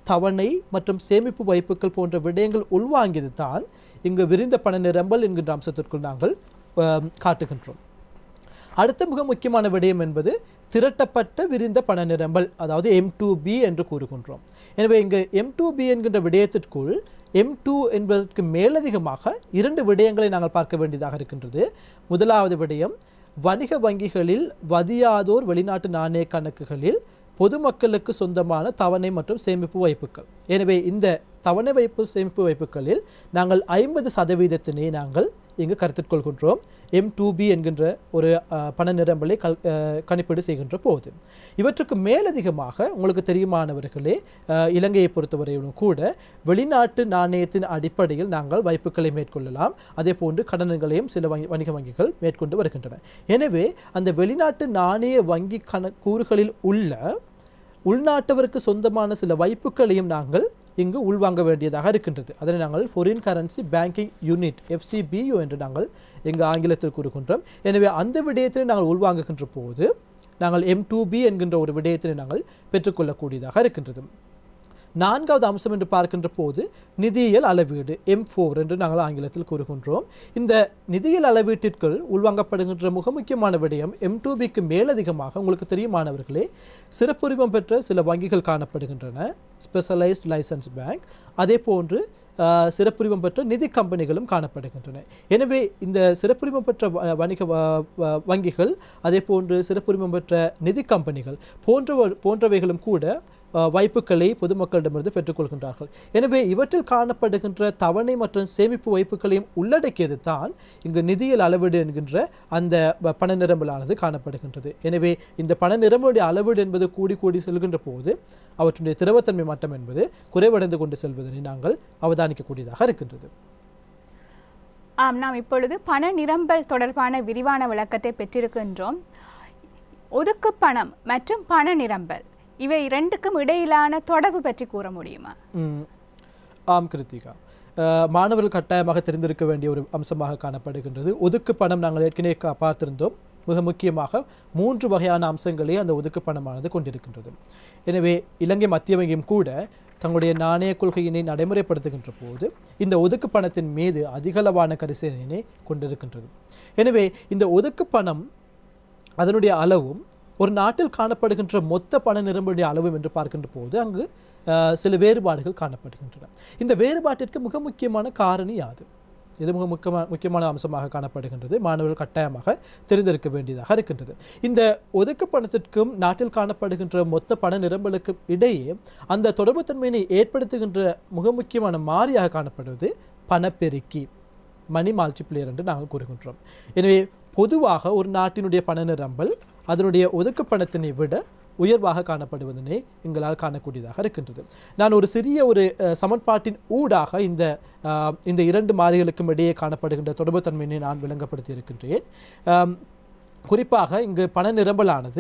தவணை மற்றும் சேமிப்பு வைப்புகள் போன்ற விடயங்கள் உள்வாங்கியது தான் இங்கு விரிந்த பண நிரம்பல் என்கின்ற அம்சத்திற்குள் நாங்கள் ஆம், காட்டுகின்றோம் அடுத்த மிக முக்கியமான விடயம் என்பது திரட்டப்பட்ட விரிந்த பண நிரம்பல் அதாவது எம் டூ பி என்று கூறுகின்றோம் எனவே இங்கு எம் டூ பி என்கின்ற விடயத்திற்குள் எம் டூ என்பதற்கு மேலதிகமாக இரண்டு விடயங்களை நாங்கள் பார்க்க வேண்டியதாக இருக்கின்றது முதலாவது விடயம் வணிக வங்கிகளில் வதியாதோர் வெளிநாட்டு நாணய கணக்குகளில் பொதுமக்களுக்கு சொந்தமான தவணை மற்றும் சேமிப்பு வைப்புகள் எனவே இந்த தவணை வைப்பு சேமிப்பு வைப்புகளில் நாங்கள் ஐம்பது சதவீதத்தினை நாங்கள் இங்கு கருத்தில் கொள்கின்றோம் எம் டூ பி என்கின்ற ஒரு அஹ், பண நிரம்பலை கல் அஹ், கணிப்பீடு செய்கின்ற போது இவற்றுக்கு மேலதிகமாக உங்களுக்கு தெரியுமானவர்களே அஹ், இலங்கையை பொறுத்தவரையிலும் கூட வெளிநாட்டு நாணயத்தின் அடிப்படையில் நாங்கள் வைப்புகளை மேற்கொள்ளலாம் அதே போன்று கடன்களையும் சில வங்கி வணிக வங்கிகள் மேற்கொண்டு வருகின்றன எனவே அந்த வெளிநாட்டு நாணய வங்கி கண கூறுகளில் உள்ள உள்நாட்டவருக்கு சொந்தமான சில வைப்புகளையும் நாங்கள் இங்கு உள்வாங்க வேண்டியதாக இருக்கின்றது அதனை நாங்கள் foreign currency banking unit FCBU என்று நாங்கள் இங்கு ஆங்கிலத்தில் கூறுகின்றோம் எனவே அந்த விடயத்தினை நாங்கள் உள்வாங்குகின்ற போது நாங்கள் எம் டூ பி என்கின்ற ஒரு விடயத்தினை நாங்கள் பெற்றுக்கொள்ளக்கூடியதாக இருக்கின்றது நான்காவது அம்சம் என்று பார்க்கின்ற போது நிதியியல் அளவீடு எம் ஃபோர் என்று நாங்கள் ஆங்கிலத்தில் கூறுகின்றோம் இந்த நிதியியல் அளவீட்டிற்குள் உள்வாங்கப்படுகின்ற மிக முக்கியமான விடயம் எம் டூ பிக்கு மேலதிகமாக உங்களுக்கு தெரியுமானவர்களே சிறப்புரிமம் பெற்ற சில வங்கிகள் காணப்படுகின்றன ஸ்பெஷலைஸ்ட் லைசன்ஸ் பேங்க் அதே போன்று ஆஹ், சிறப்புரிமம் பெற்ற நிதி கம்பெனிகளும் காணப்படுகின்றன எனவே இந்த சிறப்புரிமம் பெற்ற வ- வணிக வ- வ- வங்கிகள் அதே போன்று சிறப்புரிமம் பெற்ற நிதி கம்பெனிகள் போன்ற போன்றவைகளும் கூட அஹ், வைப்புகளை பொதுமக்களிடமிருந்து பெற்றுக்கொள்கின்றார்கள் எனவே இவற்றில் காணப்படுகின்ற தவணை மற்றும் சேமிப்பு வைப்புகளையும் உள்ளடக்கியது தான் இங்கு நிதியியல் அளவீடு என்கின்ற அந்த ப- பண நிரம்பலானது காணப்படுகின்றது எனவே இந்த பண நிரம்பலுடைய அளவீடு என்பது கூடி கூடி செல்கின்ற போது அவற்றுடைய திரவத்தன்மை மட்டம் என்பது குறைவடைந்து கொண்டு செல்வதனை நாங்கள் அவதானிக்கக்கூடியதாக இருக்கின்றது ஆம் நாம் இப்பொழுது பண நிரம்பல் தொடர்பான விரிவான விளக்கத்தை பெற்றிருக்கின்றோம் ஒதுக்கு பணம் மற்றும் பண நிரம்பல் இவை இரண்டுக்கும் இடையிலான தொடர்பு பற்றி கூற முடியுமா ம். ஆம் கிருத்திகா அஹ், மாணவர்கள் கட்டாயமாக தெரிந்திருக்க வேண்டிய ஒரு அம்சமாக காணப்படுகின்றது ஒதுக்கு பணம் நாங்கள் ஏற்கனவே கா- பார்த்திருந்தோம் மிக முக்கியமாக மூன்று வகையான அம்சங்களே அந்த ஒதுக்கு பணமானது கொண்டிருக்கின்றது எனவே இலங்கை மத்திய வங்கியும் கூட தங்களுடைய நாணய கொள்கையினை நடைமுறைப்படுத்துகின்ற போது இந்த ஒதுக்கு பணத்தின் மீது அதிகளவான கரிசனையினை கொண்டிருக்கின்றது எனவே இந்த ஒதுக்கு பணம் அதனுடைய அளவும் ஒரு நாட்டில் காணப்படுகின்ற மொத்த பண நிரம்புடைய அளவும் என்று பார்க்கின்ற போது அங்கு அஹ், சில வேறுபாடுகள் காணப்படுகின்றன இந்த வேறுபாட்டிற்கு மிக முக்கியமான காரணி யாது இது மிக முக்கியமான முக்கியமான அம்சமாக காணப்படுகின்றது மாணவர்கள் கட்டாயமாக தெரிந்திருக்க வேண்டியதாக இருக்கின்றது இந்த ஒதுக்கு பணத்திற்கும் நாட்டில் காணப்படுகின்ற மொத்த பண நிரம்பலுக்கும் இடையே அந்த தொடர்புத்தன்மையினை ஏற்படுத்துகின்ற மிக முக்கியமான மாறியாக காணப்படுவது பணப்பெருக்கி மணி மல்டிப்ளேயர் என்று நாங்கள் கூறுகின்றோம் எனவே பொதுவாக ஒரு நாட்டினுடைய பண நிரம்பல் அதனுடைய ஒதுக்கு பணத்தினை விட உயர்வாக காணப்படுவதனை எங்களால் காணக்கூடியதாக இருக்கின்றது நான் ஒரு சிறிய ஒரு அஹ், சமன்பாட்டின் ஊடாக இந்த அஹ், இந்த இரண்டு மாறிகளுக்கும் இடையே காணப்படுகின்ற தொடர்புத்தன்மையினை நான் விளங்கப்படுத்தி இருக்கின்றேன் ஆம், குறிப்பாக இங்கு பண நிரம்பலானது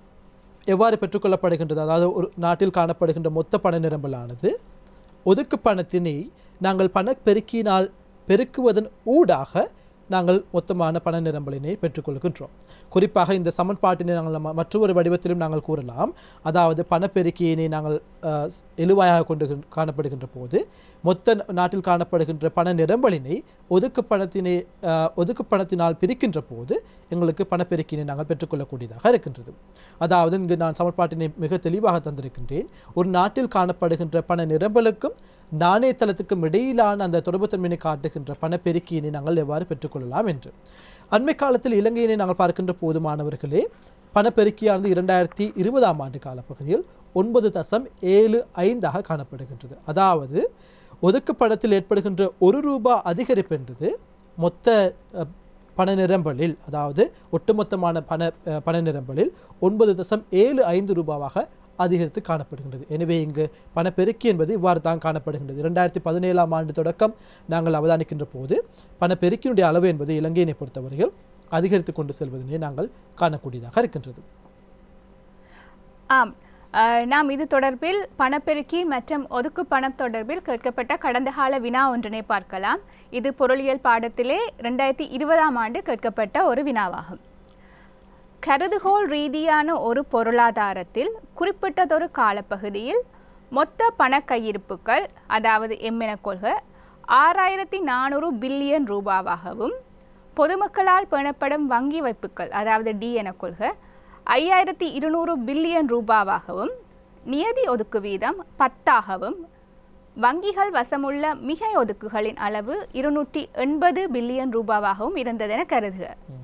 எவ்வாறு பெற்றுக்கொள்ளப்படுகின்றது அதாவது ஒரு நாட்டில் காணப்படுகின்ற மொத்த பண நிரம்பலானது ஒதுக்கு பணத்தினை நாங்கள் பண பெருக்கினால் பெருக்குவதன் ஊடாக நாங்கள் மொத்தமான பண நிரம்பலினை பெற்றுக்கொள்கின்றோம் குறிப்பாக இந்த சமன்பாட்டினை நாங்கள் ம- மற்றொரு வடிவத்திலும் நாங்கள் கூறலாம் அதாவது பணப்பெருக்கியினை நாங்கள் அஹ், ஸ்- எழுவாயாக கொண்டு காணப்படுகின்ற போது மொத்த ந- நாட்டில் காணப்படுகின்ற பண நிரம்பலினை ஒதுக்கு பணத்தினை அஹ், ஒதுக்கு பணத்தினால் பிரிக்கின்ற போது எங்களுக்கு பணப்பெருக்கினை நாங்கள் பெற்றுக்கொள்ளக்கூடியதாக இருக்கின்றது அதாவது இங்கு நான் சமன்பாட்டினை மிக தெளிவாக தந்திருக்கின்றேன் ஒரு நாட்டில் காணப்படுகின்ற பண நிரம்பலுக்கும் நாணயத்தளத்துக்கும் இடையிலான அந்த தொடர்புத்தன்மையை காட்டுகின்ற பணப்பெருக்கியினை நாங்கள் எவ்வாறு பெற்றுக்கொள்ளலாம் என்று அண்மை காலத்தில் இலங்கையினை நாங்கள் பார்க்கின்ற போது மாணவர்களே பணப்பெருக்கியானது இரண்டாயிரத்தி இருபதாம் ஆண்டு காலப்பகுதியில் ஒன்பது தசம் ஏழு ஐந்தாக காணப்படுகின்றது அதாவது ஒதுக்கு பணத்தில் ஏற்படுகின்ற ஒரு ரூபாய் அதிகரிப்பு என்பது மொத்த அஹ், பண நிரம்பலில் அதாவது ஒட்டுமொத்தமான பண அஹ், பண நிரம்பலில் ஒன்பது தசம் ஏழு ஐந்து ரூபாவாக அதிகரித்து காணப்படுகின்றது எனவே இங்கு பணப்பெருக்கி என்பது இவ்வாறு தான் காணப்படுகின்றது இரண்டாயிரத்தி பதினேழாம் ஆண்டு தொடக்கம் நாங்கள் அவதானிக்கின்ற போது பணப்பெருக்கினுடைய அளவு என்பது இலங்கையினை பொறுத்தவரையில் அதிகரித்து கொண்டு செல்வதனை நாங்கள் காணக்கூடியதாக இருக்கின்றது ஆம் அஹ், நாம் இது தொடர்பில் பணப்பெருக்கி மற்றும் ஒதுக்கு பணம் தொடர்பில் கேட்கப்பட்ட கடந்த கால வினா ஒன்றினை பார்க்கலாம் இது பொருளியல் பாடத்திலே ரெண்டாயிரத்தி இருபதாம் ஆண்டு கேட்கப்பட்ட ஒரு வினாவாகும் கருதுகோள் ரீதியான ஒரு பொருளாதாரத்தில் குறிப்பிட்டதொரு காலப்பகுதியில் மொத்த பண கையிருப்புகள் அதாவது எம் என கொள்க ஆறாயிரத்தி நானூறு பில்லியன் ரூபாவாகவும் பொதுமக்களால் பேணப்படும் வங்கி வைப்புகள் அதாவது டி என கொள்க ஐயாயிரத்தி இருநூறு பில்லியன் ரூபாவாகவும் நியதி ஒதுக்கு வீதம் பத்தாகவும் வங்கிகள் வசமுள்ள மிகை ஒதுக்குகளின் அளவு இருநூற்றி எண்பது பில்லியன் ரூபாவாகவும் இருந்ததென கருதுக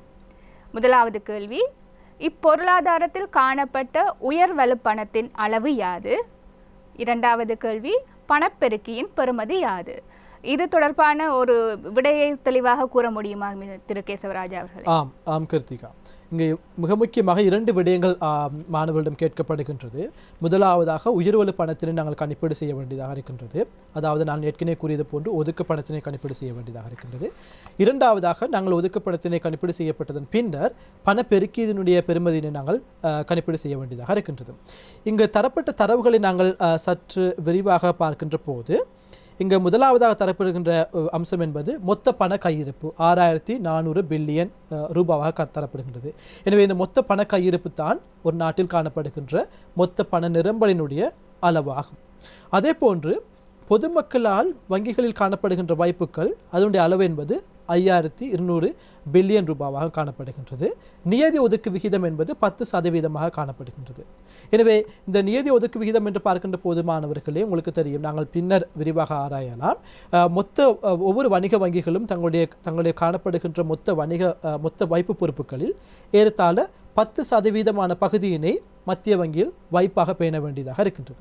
முதலாவது கேள்வி இப்பொருளாதாரத்தில் காணப்பட்ட உயர் வலுப்பணத்தின் அளவு யாது இரண்டாவது கேள்வி பணப்பெருக்கியின் பெறுமதி யாது இது தொடர்பான ஒரு விடையை தெளிவாக கூற முடியுமா மி- திரு கேசவராஜா அவர்களே ஆம் ஆம் கிருத்திகா இங்கே மிக முக்கியமாக இரண்டு விடயங்கள் ஆம், மாணவர்களிடம் கேட்கப்படுகின்றது முதலாவதாக உயர்வலு பணத்தினை நாங்கள் கணிப்பீடு செய்ய வேண்டியதாக இருக்கின்றது அதாவது நான் ஏற்கனவே கூறியது போன்று ஒதுக்கு பணத்தினை கணிப்பீடு செய்ய வேண்டியதாக இருக்கின்றது இரண்டாவதாக நாங்கள் ஒதுக்கு பணத்தினை கணிப்பீடு செய்யப்பட்டதன் பின்னர் பணப்பெருக்கியதனுடைய பெறுமதியினை நாங்கள் ஆ, கணிப்பீடு செய்ய வேண்டியதாக இருக்கின்றது இங்கு தரப்பட்ட தரவுகளை நாங்கள் ஆ, சற்று விரிவாக பார்க்கின்ற போது இங்கு முதலாவதாக தரப்படுகின்ற அஹ், அம்சம் என்பது மொத்த பண கையிருப்பு ஆறாயிரத்தி நானூறு பில்லியன் அஹ், ரூபாவாக க- தரப்படுகின்றது எனவே இந்த மொத்த பண கையிருப்பு தான் ஒரு நாட்டில் காணப்படுகின்ற மொத்த பண நிரம்பலினுடைய அளவாகும் அதே போன்று பொதுமக்களால் வங்கிகளில் காணப்படுகின்ற வாய்ப்புகள் அதனுடைய அளவு என்பது ஐயாயிரத்தி இருநூறு பில்லியன் ரூபாவாக காணப்படுகின்றது நியதி ஒதுக்கு விகிதம் என்பது பத்து சதவீதமாக காணப்படுகின்றது எனவே இந்த நியதி ஒதுக்கு விகிதம் என்று பார்க்கின்ற போது மாணவர்களே உங்களுக்கு தெரியும் நாங்கள் பின்னர் விரிவாக ஆராயலாம் அஹ், மொத்த அஹ், ஒவ்வொரு வணிக வங்கிகளும் தங்களுடைய தங்களுடைய காணப்படுகின்ற மொத்த வணிக அஹ், மொத்த வைப்பு பொறுப்புகளில் ஏறத்தாழ பத்து சதவீதமான பகுதியினை மத்திய வங்கியில் வைப்பாக பேண வேண்டியதாக இருக்கின்றது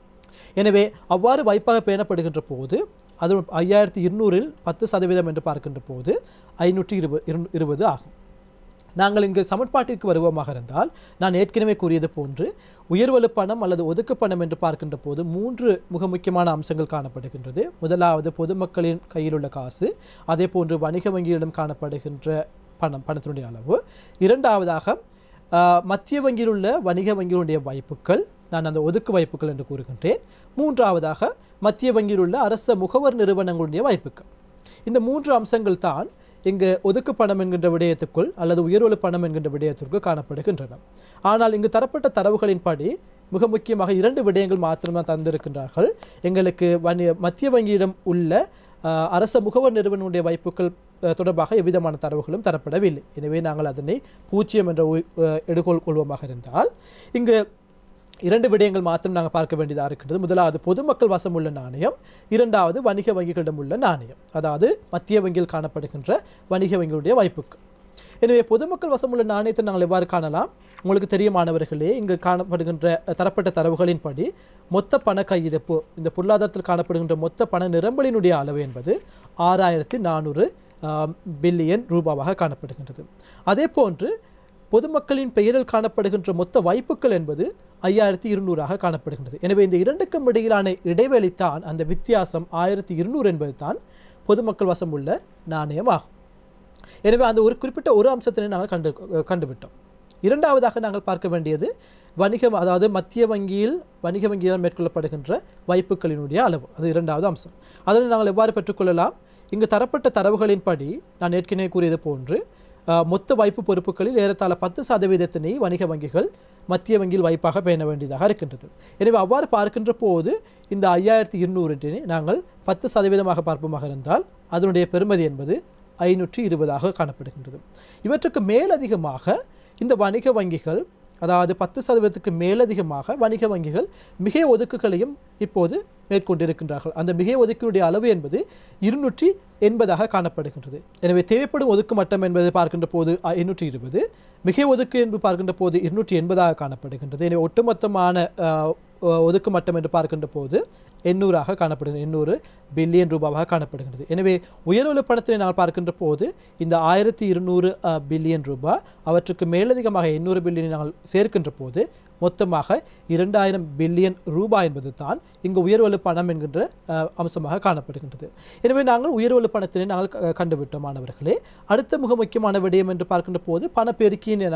எனவே அவ்வாறு வைப்பாக பேணப்படுகின்ற போது அது ஐயாயிரத்தி இருநூறில் பத்து சதவீதம் என்று பார்க்கின்ற போது ஐநூற்றி இருபது இருபது ஆகும் நாங்கள் இங்கு சமன்பாட்டிற்கு வருவோமாக இருந்தால் நான் ஏற்கனவே கூறியது போன்று உயர்வலு பணம் அல்லது ஒதுக்கு பணம் என்று பார்க்கின்ற போது மூன்று மிக முக்கியமான அம்சங்கள் காணப்படுகின்றது முதலாவது பொதுமக்களின் கையில் உள்ள காசு அதே போன்று வணிக வங்கியிடம் காணப்படுகின்ற பணம் பணத்தினுடைய அளவு இரண்டாவதாக ஆஹ், மத்திய வங்கியில் உள்ள வணிக வங்கிகளுடைய வாய்ப்புகள் நான் அந்த ஒதுக்கு வாய்ப்புகள் என்று கூறுகின்றேன் மூன்றாவதாக மத்திய வங்கியில் உள்ள அரச முகவர் நிறுவனங்களுடைய வாய்ப்புகள் இந்த மூன்று அம்சங்கள் தான் இங்கு ஒதுக்கு பணம் என்கின்ற விடயத்துக்குள் அல்லது உயர்வலு பணம் என்கின்ற விடயத்திற்கு காணப்படுகின்றன ஆனால் இங்கு தரப்பட்ட தரவுகளின்படி மிக முக்கியமாக இரண்டு விடயங்கள் மாத்திரம்தான் தந்திருக்கின்றார்கள் எங்களுக்கு வணி மத்திய வங்கியிடம் உள்ள ஆஹ், அரச முகவர் நிறுவனங்களுடைய வாய்ப்புகள் அஹ், தொடர்பாக எவ்விதமான தரவுகளும் தரப்படவில்லை எனவே நாங்கள் அதனை பூஜ்ஜியம் என்ற உய்- அஹ், எடுகோள் கொள்வோமாக இருந்தால் இங்கு இரண்டு விடயங்கள் மாத்திரம் நாங்கள் பார்க்க வேண்டியதாக இருக்கின்றது முதலாவது பொதுமக்கள் வசம் உள்ள நாணயம் இரண்டாவது வணிக வங்கிகளிடம் உள்ள நாணயம் அதாவது மத்திய வங்கியில் காணப்படுகின்ற வணிக வங்கிகளுடைய வாய்ப்புகள் எனவே பொதுமக்கள் வசமுள்ள நாணயத்தை நாங்கள் எவ்வாறு காணலாம் உங்களுக்கு தெரியுமானவர்களே இங்கு காணப்படுகின்ற அஹ், தரப்பட்ட தரவுகளின்படி மொத்த பண கையிருப்பு இந்த பொருளாதாரத்தில் காணப்படுகின்ற மொத்த பண நிரம்பலினுடைய அளவு என்பது ஆறாயிரத்தி நானூறு பில்லியன் ரூபாவாக காணப்படுகின்றது அதே போன்று பொதுமக்களின் பெயரில் காணப்படுகின்ற மொத்த வாய்ப்புகள் என்பது ஐயாயிரத்தி இருநூறாக காணப்படுகின்றது எனவே இந்த இரண்டுக்கும் இடையிலான இடைவெளி தான் அந்த வித்தியாசம் ஆயிரத்தி இருநூறு என்பது தான் பொதுமக்கள் வசம் உள்ள நாணயம் ஆகும் எனவே அந்த ஒரு குறிப்பிட்ட ஒரு அம்சத்தினை நாங்கள் கண்டு கண்டுவிட்டோம் இரண்டாவதாக நாங்கள் பார்க்க வேண்டியது வணிக அதாவது மத்திய வங்கியில் வணிக வங்கியால் மேற்கொள்ளப்படுகின்ற வைப்புகளினுடைய அளவு அது இரண்டாவது அம்சம் அதனை நாங்கள் எவ்வாறு பெற்றுக்கொள்ளலாம் இங்கு தரப்பட்ட தரவுகளின்படி நான் ஏற்கனவே கூறியது போன்று அஹ், மொத்த வைப்பு பொறுப்புகளில் ஏறத்தாழ பத்து சதவீதத்தினை வணிக வங்கிகள் மத்திய வங்கியில் வைப்பாக பேண வேண்டியதாக இருக்கின்றது எனவே அவ்வாறு பார்க்கின்ற போது இந்த ஐயாயிரத்தி இருநூறினை நாங்கள் பத்து சதவீதமாக பார்ப்போமாக இருந்தால் அதனுடைய பெறுமதி என்பது ஐநூற்றி இருபதாக காணப்படுகின்றது இவற்றுக்கு மேலதிகமாக இந்த வணிக வங்கிகள் அதாவது பத்து சதவீதத்துக்கு மேலதிகமாக வணிக வங்கிகள் மிகை ஒதுக்குகளையும் இப்போது மேற்கொண்டிருக்கின்றார்கள் அந்த மிகை ஒதுக்கீடுடைய அளவு என்பது இருநூற்றி எண்பதாக காணப்படுகின்றது எனவே தேவைப்படும் ஒதுக்கு மட்டம் என்பதை பார்க்கின்ற போது ஐநூற்றி இருபது மிகை ஒதுக்கு என்று பார்க்கின்ற போது இருநூற்றி எண்பதாக காணப்படுகின்றது எனவே ஒட்டுமொத்தமான அஹ், ஒ- ஒதுக்கு மட்டம் என்று பார்க்கின்ற போது எண்ணூறாக காணப்படுகிறது எண்ணூறு பில்லியன் ரூபாவாக காணப்படுகின்றது எனவே உயர்வுள்ள பணத்தினை நாங்கள் பார்க்கின்ற போது இந்த ஆயிரத்தி இருநூறு பில்லியன் ரூபாய் அவற்றுக்கு மேலதிகமாக எண்ணூறு பில்லியனை நாங்கள் சேர்க்கின்ற போது மொத்தமாக இரண்டாயிரம் பில்லியன் ரூபாய் என்பது தான் இங்கு உயர்வலு பணம் என்கின்ற அஹ், அம்சமாக காணப்படுகின்றது எனவே நாங்கள் உயர்வலு பணத்தினை நாங்கள் க- கண்டுவிட்டோம் மாணவர்களே அடுத்த மிக முக்கியமான விடயம் என்று பார்க்கின்ற போது பணப்பெருக்கியினை நாங்கள்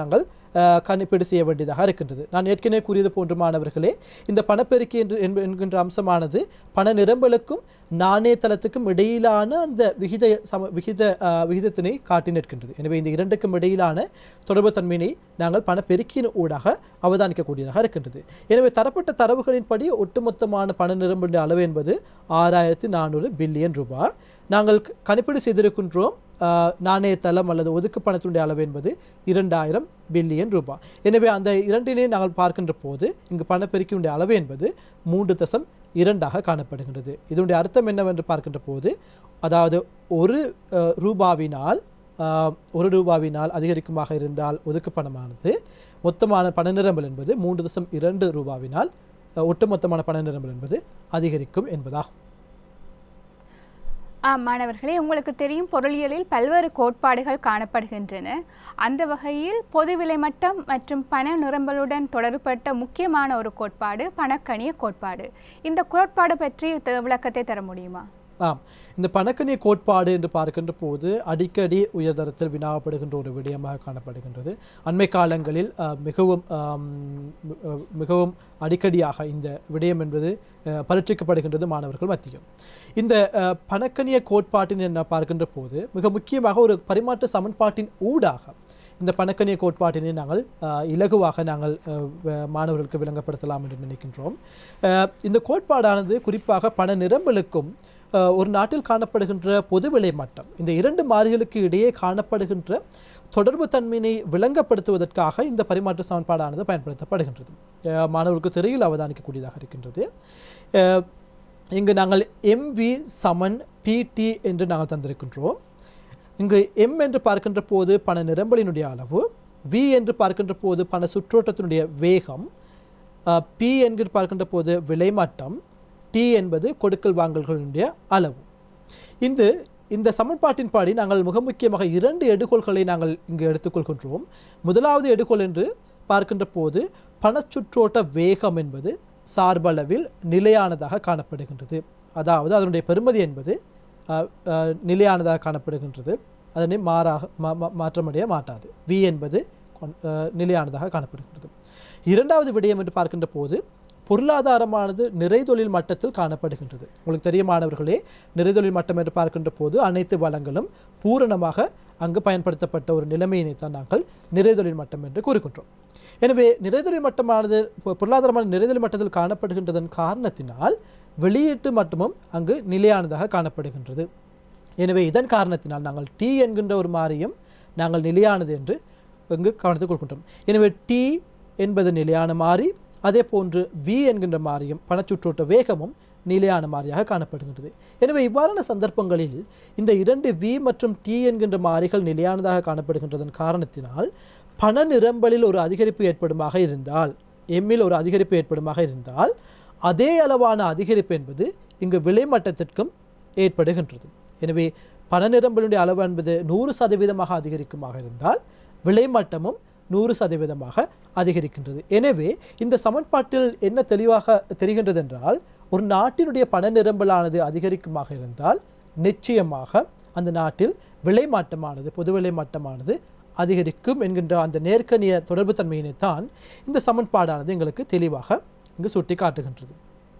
அஹ், கணிப்பீடு செய்ய வேண்டியதாக இருக்கின்றது நான் ஏற்கனவே கூறியது போன்ற மாணவர்களே இந்த பணப்பெருக்கி என்று என்ப- என்கின்ற அம்சமானது பண நிரம்பலுக்கும் நாணய தளத்துக்கும் இடையிலான அந்த விகித சம விகித அஹ், விகிதத்தினை காட்டி நிற்கின்றது எனவே இந்த இரண்டுக்கும் இடையிலான தொடர்பு தன்மையினை நாங்கள் பணப்பெருக்கியின் ஊடாக அவதானிக்கக்கூடியதாக இருக்கின்றது எனவே தரப்பட்ட தரவுகளின்படி ஒட்டுமொத்தமான பண நிரம்புடைய அளவு என்பது ஆறாயிரத்தி நானூறு பில்லியன் ரூபாய் நாங்கள் க- கணிப்பீடு செய்திருக்கின்றோம் ஆஹ், நாணய தளம் அல்லது ஒதுக்கு பணத்தினுடைய அளவு என்பது இரண்டாயிரம் பில்லியன் ரூபாய் எனவே அந்த இரண்டினையும் நாங்கள் பார்க்கின்ற போது இங்கு பணப்பெருக்கினுடைய அளவு என்பது மூன்று தசம் இரண்டாக காணப்படுகின்றது இதனுடைய அர்த்தம் என்னவென்று பார்க்கின்ற போது அதாவது ஒரு அஹ், ரூபாவினால் ஆஹ், ஒரு ரூபாவினால் அதிகரிக்குமாக இருந்தால் ஒதுக்கு பணமானது மொத்தமான பண நிரம்பல் என்பது மூன்று தசம் இரண்டு ரூபாவினால் அஹ், ஒட்டுமொத்தமான பண நிரம்பல் என்பது அதிகரிக்கும் என்பதாகும் ஆம் மாணவர்களே உங்களுக்கு தெரியும் பொருளியலில் பல்வேறு கோட்பாடுகள் காணப்படுகின்றன அந்த வகையில் பொது விலை மட்டம் மற்றும் பண நிரம்பலுடன் தொடர்பட்ட முக்கியமான ஒரு கோட்பாடு பணக்கணிய கோட்பாடு இந்த கோட்பாடு பற்றி த- விளக்கத்தை தர முடியுமா ஆம் இந்த பணக்கணிய கோட்பாடு என்று பார்க்கின்ற போது அடிக்கடி உயர்தரத்தில் வினாவப்படுகின்ற ஒரு விடயமாக காணப்படுகின்றது அண்மை காலங்களில் அஹ், மிகவும் ஆம், மி- அஹ், மிகவும் அடிக்கடியாக இந்த விடயம் என்பது அஹ், பரீட்சிக்கப்படுகின்றது மாணவர்கள் மத்தியில் இந்த அஹ், பணக்கணிய கோட்பாட்டின் என்ன பார்க்கின்ற போது மிக முக்கியமாக ஒரு பரிமாற்ற சமன்பாட்டின் ஊடாக இந்த பணக்கணிய கோட்பாட்டினை நாங்கள் அஹ், இலகுவாக நாங்கள் அஹ், வ- மாணவர்களுக்கு விளங்கப்படுத்தலாம் என்று நினைக்கின்றோம் அஹ், இந்த கோட்பாடானது குறிப்பாக பண நிரம்பலுக்கும் அஹ், ஒரு நாட்டில் காணப்படுகின்ற பொது விலை மட்டம் இந்த இரண்டு மாறிகளுக்கு இடையே காணப்படுகின்ற தொடர்பு தன்மையினை விளங்கப்படுத்துவதற்காக இந்த பரிமாற்ற சமன்பாடானது பயன்படுத்தப்படுகின்றது அஹ், மாணவர்களுக்கு தெரியல் அவதானிக்கக்கூடியதாக இருக்கின்றது அஹ், இங்கு நாங்கள் எம்வி சமன் பிடி என்று நாங்கள் தந்திருக்கின்றோம் இங்கு எம் என்று பார்க்கின்ற போது பண நிரம்பலினுடைய அளவு வி என்று பார்க்கின்ற போது பண சுற்றோட்டத்தினுடைய வேகம் பி என்று பார்க்கின்ற போது விலைமட்டம் டி என்பது கொடுக்கல் வாங்கல்களுடைய அளவு இந்த இந்த சமன்பாட்டின்படி நாங்கள் மிக முக்கியமாக இரண்டு எடுகோள்களை நாங்கள் இங்கு எடுத்துக்கொள்கின்றோம் முதலாவது எடுகோள் என்று பார்க்கின்ற போது பணச்சுற்றோட்ட வேகம் என்பது சார்பளவில் நிலையானதாக காணப்படுகின்றது அதாவது அதனுடைய பெறுமதி என்பது அஹ், அஹ், நிலையானதாக காணப்படுகின்றது அதனை மாறாக மா- மா- மாற்றமடைய மாட்டாது வி என்பது கொண்- அஹ், நிலையானதாக காணப்படுகின்றது இரண்டாவது விடயம் என்று பார்க்கின்ற போது பொருளாதாரமானது நிறைதொழில் மட்டத்தில் காணப்படுகின்றது உங்களுக்கு தெரியுமானவர்களே நிறைதொழில் மட்டம் என்று பார்க்கின்ற போது அனைத்து வளங்களும் பூரணமாக அங்கு பயன்படுத்தப்பட்ட ஒரு நிலைமையினை தான் நாங்கள் நிறைதொழில் மட்டம் என்று கூறுகின்றோம் எனவே நிறைதொழில் மட்டமானது பொ- பொருளாதாரமான நிறைதொழில் மட்டத்தில் காணப்படுகின்றதன் காரணத்தினால் வெளியீட்டு மட்டமும் அங்கு நிலையானதாக காணப்படுகின்றது எனவே இதன் காரணத்தினால் நாங்கள் டி என்கின்ற ஒரு மாறியும் நாங்கள் நிலையானது என்று இங்கு கவனத்தில் கொள்கின்றோம் எனவே டி என்பது நிலையான மாறி அதே போன்று வி என்கின்ற மாறியும் பணச்சுற்றோட்ட வேகமும் நிலையான மாறியாக காணப்படுகின்றது எனவே இவ்வாறான சந்தர்ப்பங்களில் இந்த இரண்டு வி மற்றும் டி என்கின்ற மாறிகள் நிலையானதாக காணப்படுகின்றதன் காரணத்தினால் பண நிரம்பலில் ஒரு அதிகரிப்பு ஏற்படுமாக இருந்தால் எம்மில் ஒரு அதிகரிப்பு ஏற்படுமாக இருந்தால் அதே அளவான அதிகரிப்பு என்பது இங்கு விலை மட்டத்திற்கும் ஏற்படுகின்றது எனவே பண நிரம்பலுடைய அளவு என்பது நூறு சதவீதமாக அதிகரிக்குமாக இருந்தால் விலை மட்டமும் நூறு சதவீதமாக அதிகரிக்கின்றது எனவே இந்த சமன்பாட்டில் என்ன தெளிவாக தெரிகின்றது என்றால் ஒரு நாட்டினுடைய பண நிரம்பலானது அதிகரிக்குமாக இருந்தால் நிச்சயமாக அந்த நாட்டில் விலை மாட்டமானது பொது விலை மாட்டமானது அதிகரிக்கும் என்கின்ற அந்த நேர்க்கணிய தொடர்பு தன்மையினைத்தான் இந்த சமன்பாடானது எங்களுக்கு தெளிவாக இங்கு சுட்டி காட்டுகின்றது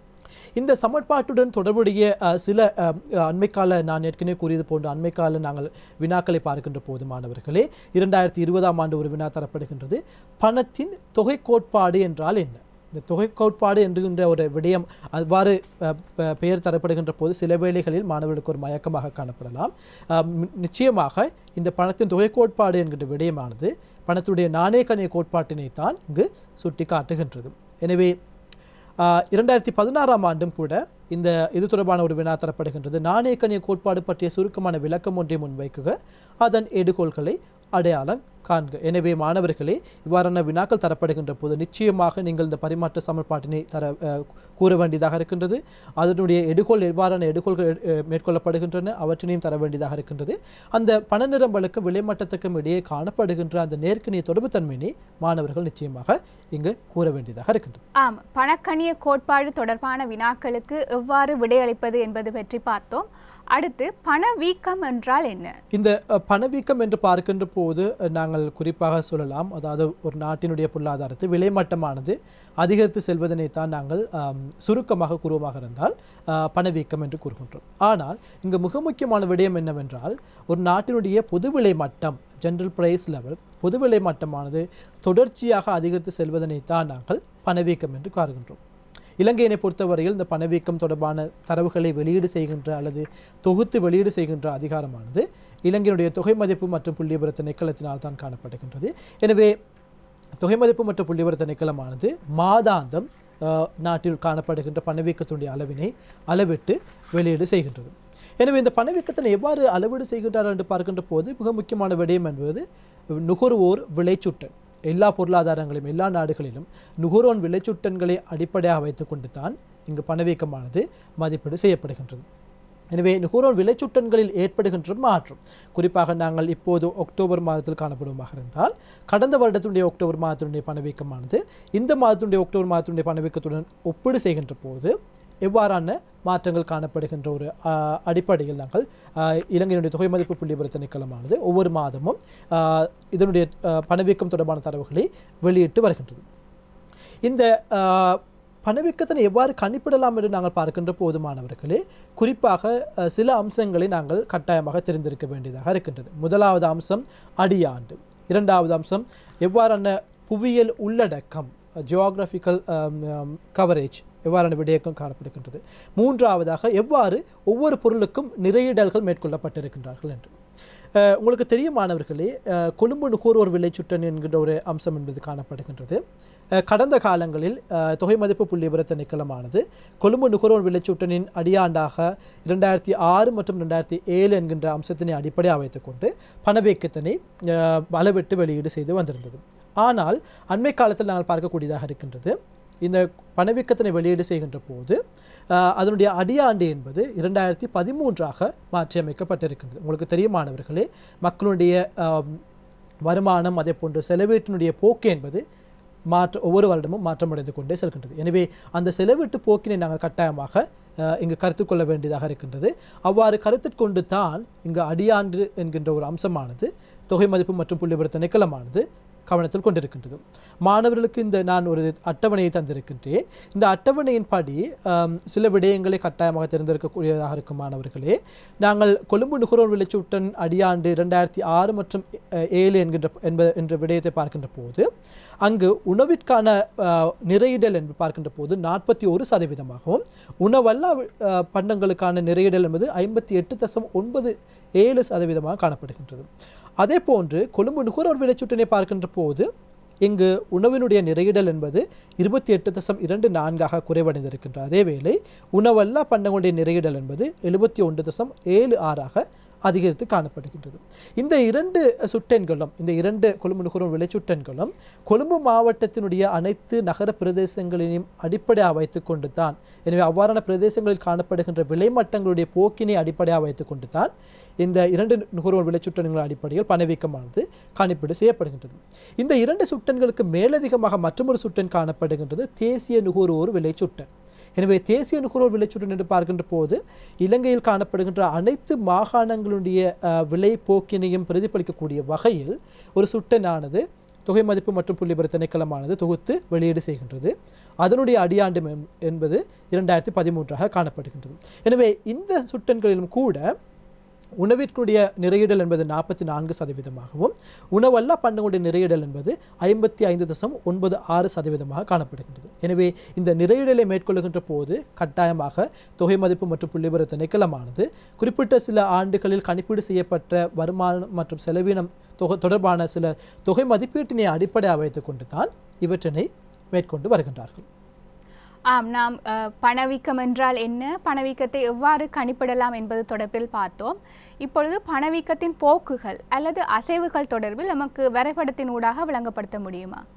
இந்த சமன்பாட்டுடன் தொடர்புடைய அஹ், சில அஹ், அண்மைக்கால நான் ஏற்கனவே கூறியது போன்ற அண்மைக்கால நாங்கள் வினாக்களை பார்க்கின்ற போது மாணவர்களே இரண்டாயிரத்தி இருபதாம் ஆண்டு ஒரு வினா தரப்படுகின்றது பணத்தின் தொகை கோட்பாடு என்றால் என்ன இந்த தொகை கோட்பாடு என்கின்ற ஒரு விடயம் அவ்வாறு அஹ், ப- பெயர் தரப்படுகின்ற போது சில வேளைகளில் மாணவர்களுக்கு ஒரு மயக்கமாக காணப்படலாம் அஹ், மி- நிச்சயமாக இந்த பணத்தின் தொகை கோட்பாடு என்கின்ற விடயமானது பணத்துடைய நாணய கணிய கோட்பாட்டினை தான் இங்கு சுட்டி காட்டுகின்றது எனவே ஆஹ் இரண்டாயிரத்தி பதினாறாம் ஆண்டும் கூட இந்த இது தொடர்பான ஒரு வினா தரப்படுகின்றது நாணய கணிய கோட்பாடு பற்றிய சுருக்கமான விளக்கம் ஒன்றை முன்வைக்குக அதன் எடுகோள்களை அடையாளம் காண்க எனவே மாணவர்களே இவ்வாறான வினாக்கள் தரப்படுகின்ற போது நிச்சயமாக நீங்கள் இந்த பரிமாற்ற சமன்பாட்டினை தர அஹ், கூற வேண்டியதாக இருக்கின்றது அதனுடைய எடுகோள் எவ்வாறான எடுகோள்கள் அஹ், மேற்கொள்ளப்படுகின்றன அவற்றினையும் தர வேண்டியதாக இருக்கின்றது அந்த பண நிரம்பலுக்கும் விலைமட்டத்துக்கும் இடையே காணப்படுகின்ற அந்த நேர்க்கணிய தொடர்பு தன்மையினை மாணவர்கள் நிச்சயமாக இங்கு கூற வேண்டியதாக இருக்கின்றது ஆம் பணக்கணிய கோட்பாடு தொடர்பான வினாக்களுக்கு எவ்வாறு விடையளிப்பது என்பது பற்றி பார்த்தோம் அடுத்து பணவீக்கம் என்றால் என்ன இந்த அஹ், பணவீக்கம் என்று பார்க்கின்ற போது அஹ், நாங்கள் குறிப்பாக சொல்லலாம் அதாவது ஒரு நாட்டினுடைய பொருளாதாரத்து விலைமட்டமானது அதிகரித்து செல்வதனை தான் நாங்கள் ஆம், சுருக்கமாக கூறுவமாக இருந்தால் அஹ், பணவீக்கம் என்று கூறுகின்றோம் ஆனால் இங்கு மிக முக்கியமான விடயம் என்னவென்றால் ஒரு நாட்டினுடைய பொது விலை மட்டம் ஜென்ரல் பிரைஸ் லெவல் பொது விலை மட்டமானது தொடர்ச்சியாக அதிகரித்து செல்வதனை தான் நாங்கள் பணவீக்கம் என்று காருகின்றோம் இலங்கையினை பொறுத்தவரையில் இந்த பணவீக்கம் தொடர்பான தரவுகளை வெளியீடு செய்கின்ற அல்லது தொகுத்து வெளியீடு செய்கின்ற அதிகாரமானது இலங்கையினுடைய தொகை மதிப்பு மற்றும் புள்ளிவிவர திணைக்களத்தினால் தான் காணப்படுகின்றது எனவே தொகை மதிப்பு மற்றும் புள்ளிவிவர திணைக்களமானது மாதாந்தம் அஹ், நாட்டில் காணப்படுகின்ற பணவீக்கத்தினுடைய அளவினை அளவிட்டு வெளியீடு செய்கின்றது எனவே இந்த பணவீக்கத்தினை எவ்வாறு அளவீடு செய்கின்றார் என்று பார்க்கின்ற போது மிக முக்கியமான விடயம் என்பது நுகர்வோர் விளைச்சுட்டன் எல்லா பொருளாதாரங்களையும் எல்லா நாடுகளிலும் நுகர்வோன் விளைச்சுட்டன்களை அடிப்படையாக வைத்துக்கொண்டு தான் இங்கு பணவீக்கமானது மதிப்பீடு செய்யப்படுகின்றது எனவே நுகர்வோர் விளைச்சுட்டன்களில் ஏற்படுகின்ற மாற்றம் குறிப்பாக நாங்கள் இப்போது அக்டோபர் மாதத்தில் காணப்படுவதாக இருந்தால் கடந்த வருடத்தினுடைய அக்டோபர் மாதத்தினுடைய பணவீக்கமானது இந்த மாதத்தினுடைய அக்டோபர் மாதத்தினுடைய பணவீக்கத்துடன் ஒப்பீடு செய்கின்ற போது எவ்வாறான மாற்றங்கள் காணப்படுகின்ற ஒரு ஆ, அடிப்படையில் நாங்கள் ஆ, இலங்கையினுடைய தொகை மதிப்பு புள்ளிவிவர திணைக்களமானது ஒவ்வொரு மாதமும் ஆ, இதனுடைய ஆ, பணவீக்கம் தொடர்பான தரவுகளை வெளியிட்டு வருகின்றது இந்த ஆ, பணவீக்கத்தினை எவ்வாறு கணிப்பிடலாம் என்று நாங்கள் பார்க்கின்ற போதுமானவர்களே குறிப்பாக அ, சில அம்சங்களை நாங்கள் கட்டாயமாக தெரிந்திருக்க வேண்டியதாக இருக்கின்றது முதலாவது அம்சம் அடியாண்டு இரண்டாவது அம்சம் எவ்வாறான புவியியல் உள்ளடக்கம் ஜியோகிராஃபிக்கல் கவரேஜ் எவ்வாறான விடயக்கம் காணப்படுகின்றது மூன்றாவதாக எவ்வாறு ஒவ்வொரு பொருளுக்கும் நிறையிடல்கள் மேற்கொள்ளப்பட்டிருக்கின்றார்கள் என்று அஹ், உங்களுக்கு தெரியும் மாணவர்களே அஹ், கொழும்பு நுகர்வோர் விலைச்சுட்டன் என்கின்ற ஒரு அம்சம் என்பது காணப்படுகின்றது அஹ், கடந்த காலங்களில் அஹ், தொகை மதிப்பு புள்ளிவிவர திணைக்களமானது கொழும்பு நுகர்வோர் விலைச்சுட்டனின் அடியாண்டாக இரண்டாயிரத்தி ஆறு மற்றும் ரெண்டாயிரத்தி ஏழு என்கின்ற அம்சத்தினை அடிப்படையாக வைத்துக்கொண்டு பணவீக்கத்தினை அஹ், அளவிட்டு வெளியீடு செய்து வந்திருந்தது ஆனால் அண்மை காலத்தில் நாங்கள் பார்க்கக்கூடியதாக இருக்கின்றது இந்த பணவீக்கத்தினை வெளியீடு செய்கின்ற போது ஆஹ், அதனுடைய அடியாண்டு என்பது இரண்டாயிரத்தி பதிமூன்றாக மாற்றியமைக்கப்பட்டிருக்கின்றது உங்களுக்கு தெரியுமானவர்களே மக்களுடைய ஆம், வருமானம் அதே போன்று செலவீட்டினுடைய போக்கு என்பது மாற்ற ஒவ்வொரு வருடமும் மாற்றமடைந்து கொண்டே செல்கின்றது எனவே அந்த செலவீட்டு போக்கினை நாங்கள் கட்டாயமாக அஹ், இங்கு கருத்தில் கொள்ள வேண்டியதாக இருக்கின்றது அவ்வாறு கருத்தில் கொண்டு தான் இங்கு அடியாண்டு என்கின்ற ஒரு அம்சமானது தொகை மதிப்பு மற்றும் புள்ளிவிவர திணைக்களமானது கவனத்தில் கொண்டிருக்கின்றது மாணவர்களுக்கு இந்த நான் ஒரு அட்டவணையை தந்திருக்கின்றேன் இந்த அட்டவணையின்படி ஆம், சில விடயங்களை கட்டாயமாக தெரிந்திருக்கக்கூடியதாக இருக்கும் மாணவர்களே நாங்கள் கொழும்பு நுகர்வோர் விளைச்சூட்டன் அடியாண்டு இரண்டாயிரத்தி ஆறு மற்றும் அஹ், ஏழு என்கின்ற என்ப என்ற விடயத்தை பார்க்கின்ற போது அங்கு உணவிற்கான அஹ், நிறையிடல் என்று பார்க்கின்ற போது நாற்பத்தி ஒரு சதவீதமாகவும் உணவல்லா அஹ், பண்டங்களுக்கான நிறையிடல் என்பது ஐம்பத்தி எட்டு தசம் ஒன்பது ஏழு சதவீதமாக காணப்படுகின்றது அதே போன்று கொழும்பு நுகர்வோர் விளைச்சூட்டினை பார்க்கின்ற போது இங்கு உணவினுடைய நிறையிடல் என்பது இருபத்தி எட்டு தசம் இரண்டு நான்காக குறைவடைந்திருக்கின்ற அதேவேளை உணவல்லா பண்டங்களுடைய நிறையிடல் என்பது எழுபத்தி ஒன்று தசம் ஏழு ஆறாக அதிகரித்து காணப்படுகின்றது இந்த இரண்டு சுட்டெண்களும் இந்த இரண்டு கொழும்பு நுகர்வோர் விளைச்சுட்டெண்களும் கொழும்பு மாவட்டத்தினுடைய அனைத்து நகர பிரதேசங்களையும் அடிப்படையாக வைத்துக்கொண்டு தான் எனவே அவ்வாறான பிரதேசங்களில் காணப்படுகின்ற விலைமட்டங்களுடைய போக்கினை அடிப்படையாக வைத்துக்கொண்டு தான் இந்த இரண்டு நுகர்வோர் விளைச்சுட்டன்கள் அடிப்படையில் பணவீக்கமானது கணிப்பீடு செய்யப்படுகின்றது இந்த இரண்டு சுட்டன்களுக்கு மேலதிகமாக மற்றொரு சுட்டன் காணப்படுகின்றது தேசிய நுகர்வோர் விளைச்சுட்டன் எனவே தேசிய நுகர்வோர் விளைச்சுட்டன் என்று பார்க்கின்ற போது இலங்கையில் காணப்படுகின்ற அனைத்து மாகாணங்களுடைய அஹ், விலை போக்கினையும் பிரதிபலிக்கக்கூடிய வகையில் ஒரு சுட்டனானது தொகை மதிப்பு மற்றும் புள்ளிபர திணைக்களமானது தொகுத்து வெளியீடு செய்கின்றது அதனுடைய அடியாண்டு மெம்- என்பது இரண்டாயிரத்தி பதிமூன்றாக காணப்படுகின்றது எனவே இந்த சுட்டன்களிலும் கூட உணவிற்குடைய நிறையிடல் என்பது நாற்பத்தி நான்கு சதவீதமாகவும் உணவல்லா பண்டங்களுடைய நிறையிடல் என்பது ஐம்பத்தி ஐந்து தசம் ஒன்பது ஆறு சதவீதமாக காணப்படுகின்றது எனவே இந்த நிறையிடலை மேற்கொள்ளுகின்ற போது கட்டாயமாக தொகை மதிப்பு மற்றும் புள்ளிவிவர திணைக்களமானது குறிப்பிட்ட சில ஆண்டுகளில் கணிப்பீடு செய்யப்பட்ட வருமானம் மற்றும் செலவினம் தொகை தொடர்பான சில தொகை மதிப்பீட்டினை அடிப்படையாக வைத்துக்கொண்டு தான் இவற்றினை மேற்கொண்டு வருகின்றார்கள் ஆம் நாம் அஹ், பணவீக்கம் என்றால் என்ன பணவீக்கத்தை எவ்வாறு கணிப்பிடலாம் என்பது தொடர்பில் பார்த்தோம் இப்பொழுது பணவீக்கத்தின் போக்குகள் அல்லது அசைவுகள் தொடர்பில் நமக்கு வரைபடத்தின் ஊடாக விளங்கப்படுத்த முடியுமா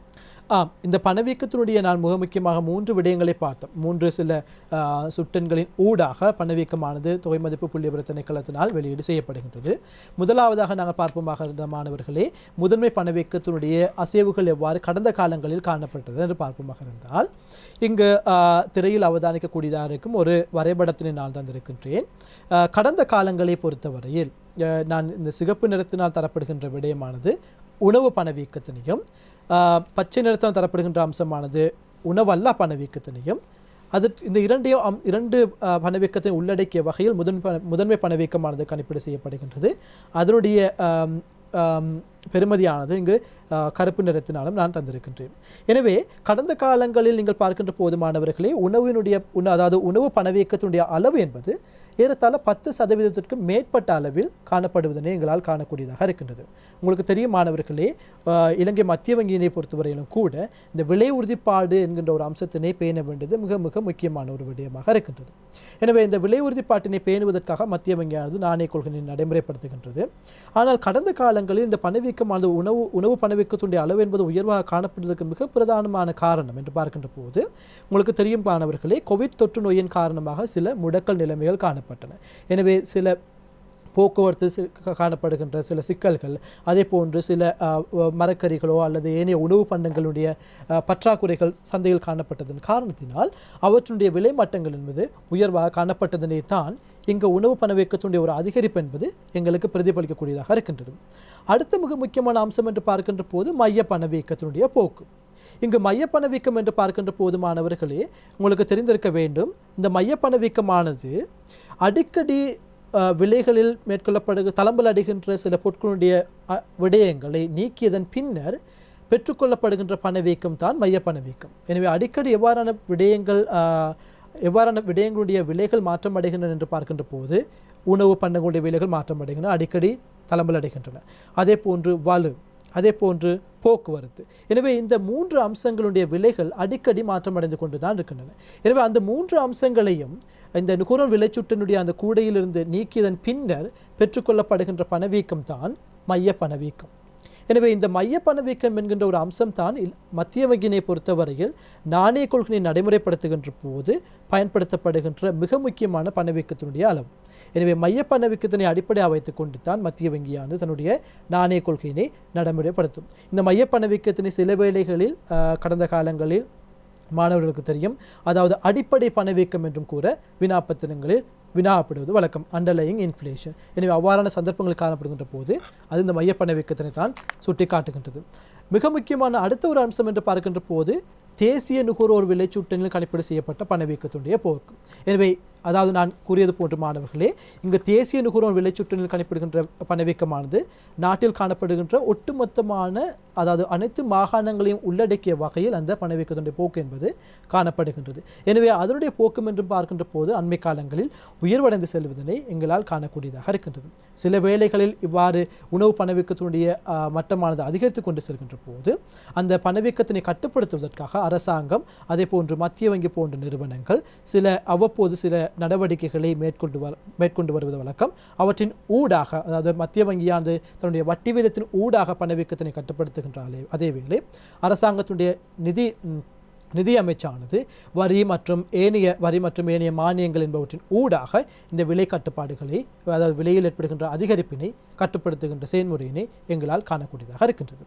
ஆம் இந்த பணவீக்கத்தினுடைய நான் மிக முக்கியமாக மூன்று விடயங்களை பார்த்தோம் மூன்று சில ஆ, சுட்டெண்களின் ஊடாக பணவீக்கமானது தொகை மதிப்பு புள்ளிவிவர திணைக்களத்தினால் வெளியீடு செய்யப்படுகின்றது முதலாவதாக நாங்கள் பார்ப்போமாக இருந்த மாணவர்களே முதன்மை பணவீக்கத்தினுடைய அசைவுகள் எவ்வாறு கடந்த காலங்களில் காணப்பட்டது என்று பார்ப்போமாக இருந்தால் இங்கு ஆ, திரையில் அவதானிக்கக்கூடியதாக இருக்கும் ஒரு வரைபடத்தினை நான் தந்திருக்கின்றேன் ஆ, கடந்த காலங்களை பொறுத்தவரையில் ஆ, நான் இந்த சிகப்பு நிறத்தினால் தரப்படுகின்ற விடயமானது உணவு பணவீக்கத்தினையும் ஆ, பச்சை நிறத்தில் தரப்படுகின்ற அம்சமானது உணவல்லா பணவீக்கத்தினையும் அது இந்த இரண்டையும் அம் இரண்டு ஆ, பணவீக்கத்தை உள்ளடக்கிய வகையில் முதன் பண முதன்மை பணவீக்கமானது கணிப்பீடு செய்யப்படுகின்றது அதனுடைய ஆம், ஆம், பெறுமதியானது இங்கு ஆ, கருப்பு நிறத்தினாலும் நான் தந்திருக்கின்றேன் எனவே கடந்த காலங்களில் நீங்கள் பார்க்கின்ற போதுமானவர்களே உணவினுடைய உண அதாவது உணவு பணவீக்கத்தினுடைய அளவு என்பது ஏறத்தாழ பத்து சதவீதத்திற்கு மேற்பட்ட அளவில் காணப்படுவதனை எங்களால் காணக்கூடியதாக இருக்கின்றது உங்களுக்கு தெரியும் மாணவர்களே ஆஹ், இலங்கை மத்திய வங்கியினை பொறுத்தவரையிலும் கூட இந்த விலை உறுதிப்பாடு என்கின்ற ஒரு அம்சத்தினை பேண வேண்டியது மிக மிக முக்கியமான ஒரு விடயமாக இருக்கின்றது எனவே இந்த விலை உறுதிப்பாட்டினை பேணுவதற்காக மத்திய வங்கியானது நாணய கொள்கையை நடைமுறைப்படுத்துகின்றது ஆனால் கடந்த காலங்களில் இந்த பணவீக்கமானது உணவு உணவு பணவீக்கத்தினுடைய அளவு என்பது உயர்வாக காணப்படுவதற்கு மிக பிரதானமான காரணம் என்று பார்க்கின்ற போது உங்களுக்கு தெரியும் மாணவர்களே கோவிட் தொற்று நோயின் காரணமாக சில முடக்கல் நிலைமைகள் காணப்பட்டன எனவே சில போக்குவரத்து சி- கா- காணப்படுகின்ற சில சிக்கல்கள் அதே போன்று சில ஆ, வ- மரக்கறிகளோ அல்லது ஏனைய உணவு பண்டங்களுடைய ஆ, பற்றாக்குறைகள் சந்தையில் காணப்பட்டதன் காரணத்தினால் அவற்றுடைய விலை மட்டங்கள் என்பது உயர்வாக காணப்பட்டதனை தான் இங்கு உணவு பணவீக்கத்தினுடைய ஒரு அதிகரிப்பு என்பது எங்களுக்கு பிரதிபலிக்கக்கூடியதாக இருக்கின்றது அடுத்த மிக முக்கியமான அம்சம் என்று பார்க்கின்ற போது மைய பணவீக்கத்தினுடைய போக்கு இங்கு மைய பணவீக்கம் என்று பார்க்கின்ற போது மாணவர்களே உங்களுக்கு தெரிந்திருக்க வேண்டும் இந்த மைய பணவீக்கமானது அடிக்கடி அஹ், விலைகளில் மேற்கொள்ளப்படுகிற தளம்பல் அடைகின்ற சில பொருட்களுடைய அ, விடயங்களை நீக்கியதன் பின்னர் பெற்றுக்கொள்ளப்படுகின்ற பணவீக்கம் தான் மைய பணவீக்கம் எனவே அடிக்கடி எவ்வாறான விடயங்கள் அஹ், எவ்வாறான விடயங்களுடைய விலைகள் மாற்றம் அடைகின்றன என்று பார்க்கின்ற போது உணவு பண்டங்களுடைய விலைகள் மாற்றம் அடைகின்றன அடிக்கடி தளம்பல் அடைகின்றன அதே போன்று வலு அதே போன்று போக்குவரத்து எனவே இந்த மூன்று அம்சங்களுடைய விலைகள் அடிக்கடி மாற்றமடைந்து கொண்டு தான் இருக்கின்றன எனவே அந்த மூன்று அம்சங்களையும் இந்த நுகர்வோர் விலைச்சுட்டினுடைய அந்த கூடையிலிருந்து நீக்கியதன் பின்னர் பெற்றுக்கொள்ளப்படுகின்ற பணவீக்கம் தான் மைய பணவீக்கம் எனவே இந்த மைய பணவீக்கம் என்கின்ற ஒரு அம்சம் தான் மத்திய வங்கியினை பொறுத்தவரையில் நாணய கொள்கையை நடைமுறைப்படுத்துகின்ற போது பயன்படுத்தப்படுகின்ற மிக முக்கியமான பணவீக்கத்தினுடைய அளவு எனவே மைய பணவீக்கத்தினை அடிப்படையாக வைத்துக் கொண்டு தான் மத்திய வங்கியானது தன்னுடைய நாணய கொள்கையினை நடைமுறைப்படுத்தும் இந்த மைய பணவீக்கத்தினை சில வேளைகளில் ஆஹ், கடந்த காலங்களில் மாணவர்களுக்கு தெரியும் அதாவது அடிப்படை பணவீக்கம் என்றும் கூற வினாப்பத்திரங்களில் வினாப்படுவது வழக்கம் அண்டர்லையிங் இன்ஃப்ளேஷன் எனவே அவ்வாறான சந்தர்ப்பங்கள் காணப்படுகின்ற போது அது இந்த மைய பணவீக்கத்தினை தான் சுட்டி காட்டுகின்றது மிக முக்கியமான அடுத்த ஒரு அம்சம் என்று பார்க்கின்ற போது தேசிய நுகர்வோர் விலைச்சூட்டனில் கணிப்பீடு செய்யப்பட்ட பணவீக்கத்துடைய போக்கு எனவே அதாவது நான் கூறியது போன்ற மாணவர்களே இங்கு தேசிய நுகர்வோர் விலைச்சுட்டனில் கணிப்பிடுகின்ற பணவீக்கமானது நாட்டில் காணப்படுகின்ற ஒட்டுமொத்தமான அதாவது அனைத்து மாகாணங்களையும் உள்ளடக்கிய வகையில் அந்த பணவீக்கத்தினுடைய போக்கு என்பது காணப்படுகின்றது எனவே அதனுடைய போக்கும் என்று பார்க்கின்ற போது அண்மை காலங்களில் உயர்வடைந்து செல்வதனை எங்களால் காணக்கூடியதாக இருக்கின்றது சில வேளைகளில் இவ்வாறு உணவு பணவீக்கத்தினுடைய ஆ, மட்டமானது அதிகரித்து கொண்டு செல்கின்ற போது அந்த பணவீக்கத்தினை கட்டுப்படுத்துவதற்காக அரசாங்கம் அதே போன்று மத்திய வங்கி போன்ற நிறுவனங்கள் சில அவ்வப்போது சில நடவடிக்கைகளை மேற்கொண்டு வர மேற்கொண்டு வருவது வழக்கம் அவற்றின் ஊடாக அதாவது மத்திய வங்கியானது தன்னுடைய வட்டி வீதத்தின் ஊடாக பணவீக்கத்தினை கட்டுப்படுத்துகின்ற அதே- அதேவேளை அரசாங்கத்தினுடைய நிதி ம், நிதி அமைச்சானது வரி மற்றும் ஏனைய வரி மற்றும் ஏனைய மானியங்கள் என்பவற்றின் ஊடாக இந்த விலை கட்டுப்பாடுகளை அதாவது விலையில் ஏற்படுகின்ற அதிகரிப்பினை கட்டுப்படுத்துகின்ற செயல்முறையினை எங்களால் காணக்கூடியதாக இருக்கின்றது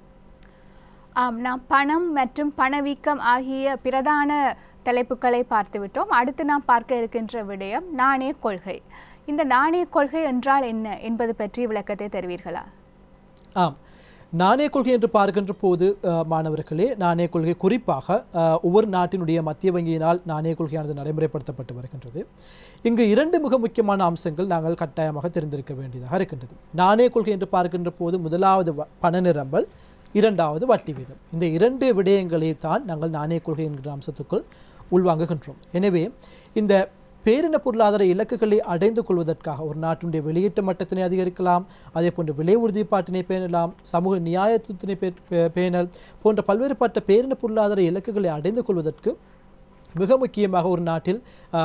ஆம் நாம் பணம் மற்றும் பணவீக்கம் ஆகிய பிரதான தலைப்புகளை பார்த்துவிட்டோம் அடுத்து நாம் பார்க்க இருக்கின்ற விடயம் நாணய கொள்கை இந்த நாணய கொள்கை என்றால் என்ன என்பது பற்றி விளக்கத்தை தருவீர்களா ஆம் நாணய கொள்கை என்று பார்க்கின்ற போது அஹ், மாணவர்களே நாணய கொள்கை குறிப்பாக அஹ், ஒவ்வொரு நாட்டினுடைய மத்திய வங்கியினால் நாணய கொள்கையானது நடைமுறைப்படுத்தப்பட்டு வருகின்றது இங்கு இரண்டு மிக முக்கியமான அம்சங்கள் நாங்கள் கட்டாயமாக தெரிந்திருக்க வேண்டியதாக இருக்கின்றது நாணய கொள்கை என்று பார்க்கின்ற போது முதலாவது வ- பண நிரம்பல் இரண்டாவது வட்டி வீதம் இந்த இரண்டு விடயங்களை தான் நாங்கள் நாணய கொள்கை என்கிற அம்சத்துக்குள் உள்வாங்குகின்றோம் எனவே இந்த பேரின பொருளாதார இலக்குகளை அடைந்து கொள்வதற்காக ஒரு நாட்டினுடைய வெளியீட்டு மட்டத்தினை அதிகரிக்கலாம் அதே போன்று விலை உறுதிப்பாட்டினை பேணலாம் சமூக நியாயத்துவத்தினை பே- பே- பேணல் போன்ற பல்வேறுபட்ட பேரின பொருளாதார இலக்குகளை அடைந்து கொள்வதற்கு மிக முக்கியமாக ஒரு நாட்டில் ஆ,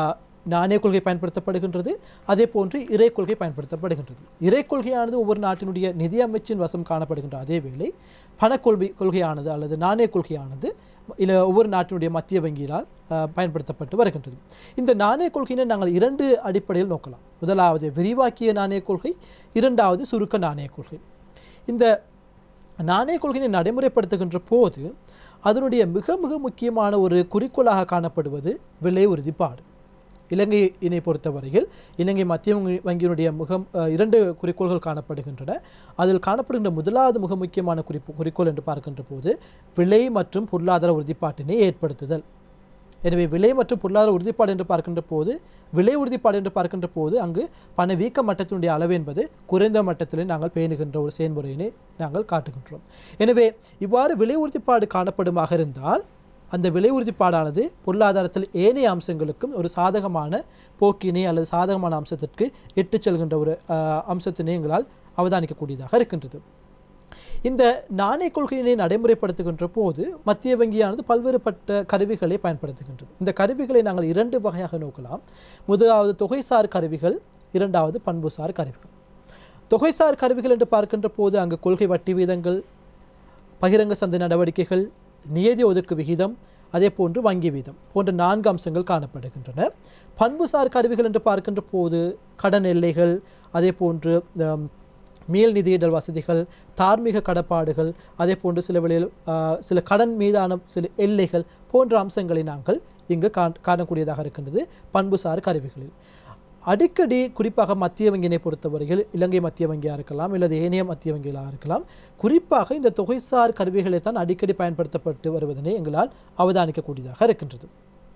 நாணய கொள்கை பயன்படுத்தப்படுகின்றது அதே போன்று இறை கொள்கை பயன்படுத்தப்படுகின்றது இறை கொள்கையானது ஒவ்வொரு நாட்டினுடைய நிதி அமைச்சின் வசம் காணப்படுகின்ற அதே வேளை பணக்கொள்கை கொள்கையானது அல்லது நாணய கொள்கையானது இல்லை ஒவ்வொரு நாட்டினுடைய மத்திய வங்கியினால் அஹ், பயன்படுத்தப்பட்டு வருகின்றது இந்த நாணய கொள்கையினை நாங்கள் இரண்டு அடிப்படையில் நோக்கலாம் முதலாவது விரிவாக்கிய நாணய கொள்கை இரண்டாவது சுருக்க நாணய கொள்கை இந்த நாணய கொள்கையை நடைமுறைப்படுத்துகின்ற போது அதனுடைய மிக மிக முக்கியமான ஒரு குறிக்கோளாக காணப்படுவது விலை உறுதிப்பாடு இலங்கையினை பொறுத்தவரையில் இலங்கை மத்திய வங்கி- வங்கியினுடைய முகம் அஹ், இரண்டு குறிக்கோள்கள் காணப்படுகின்றன அதில் காணப்படுகின்ற முதலாவது மிக முக்கியமான குறிப்பு குறிக்கோள் என்று பார்க்கின்ற போது விலை மற்றும் பொருளாதார உறுதிப்பாட்டினை ஏற்படுத்துதல் எனவே விலை மற்றும் பொருளாதார உறுதிப்பாடு என்று பார்க்கின்ற போது விலை உறுதிப்பாடு என்று பார்க்கின்ற போது அங்கு பணவீக்க மட்டத்தினுடைய அளவு என்பது குறைந்த மட்டத்திலே நாங்கள் பேணுகின்ற ஒரு செயல்முறையினை நாங்கள் காட்டுகின்றோம் எனவே இவ்வாறு விலை உறுதிப்பாடு காணப்படுமாக இருந்தால் அந்த விலை உறுதிப்பாடானது பொருளாதாரத்தில் ஏனைய அம்சங்களுக்கும் ஒரு சாதகமான போக்கினை அல்லது சாதகமான அம்சத்திற்கு இட்டுச் செல்கின்ற ஒரு அஹ், அம்சத்தினை எங்களால் அவதானிக்கக்கூடியதாக இருக்கின்றது இந்த நாணய கொள்கையினை நடைமுறைப்படுத்துகின்ற போது மத்திய வங்கியானது பல்வேறுபட்ட கருவிகளை பயன்படுத்துகின்றது இந்த கருவிகளை நாங்கள் இரண்டு வகையாக நோக்கலாம் முதலாவது தொகைசார் கருவிகள் இரண்டாவது பண்புசார் கருவிகள் தொகைசார் கருவிகள் என்று பார்க்கின்ற போது அங்கு கொள்கை வட்டி வீதங்கள் பகிரங்க சந்தை நடவடிக்கைகள் நியதி ஒதுக்கு விகிதம் அதே போன்று வங்கி வீதம் போன்ற நான்கு அம்சங்கள் காணப்படுகின்றன பண்புசார் கருவிகள் என்று பார்க்கின்ற போது கடன் எல்லைகள் அதே போன்று ஆம், மேல் நிதியிடல் வசதிகள் தார்மீக கடப்பாடுகள் அதே போன்று சில வழியில் சில கடன் மீதான சில எல்லைகள் போன்ற அம்சங்களை நாங்கள் இங்கு காண் காணக்கூடியதாக இருக்கின்றது பண்புசார் கருவிகளில் அடிக்கடி குறிப்பாக மத்திய வங்கியினை பொறுத்தவரையில் இலங்கை மத்திய வங்கியாக இருக்கலாம் அல்லது ஏனைய மத்திய வங்கிகளாக இருக்கலாம் குறிப்பாக இந்த தொகைசார் கருவிகளை தான் அடிக்கடி பயன்படுத்தப்பட்டு வருவதனை எங்களால் அவதானிக்கக்கூடியதாக இருக்கின்றது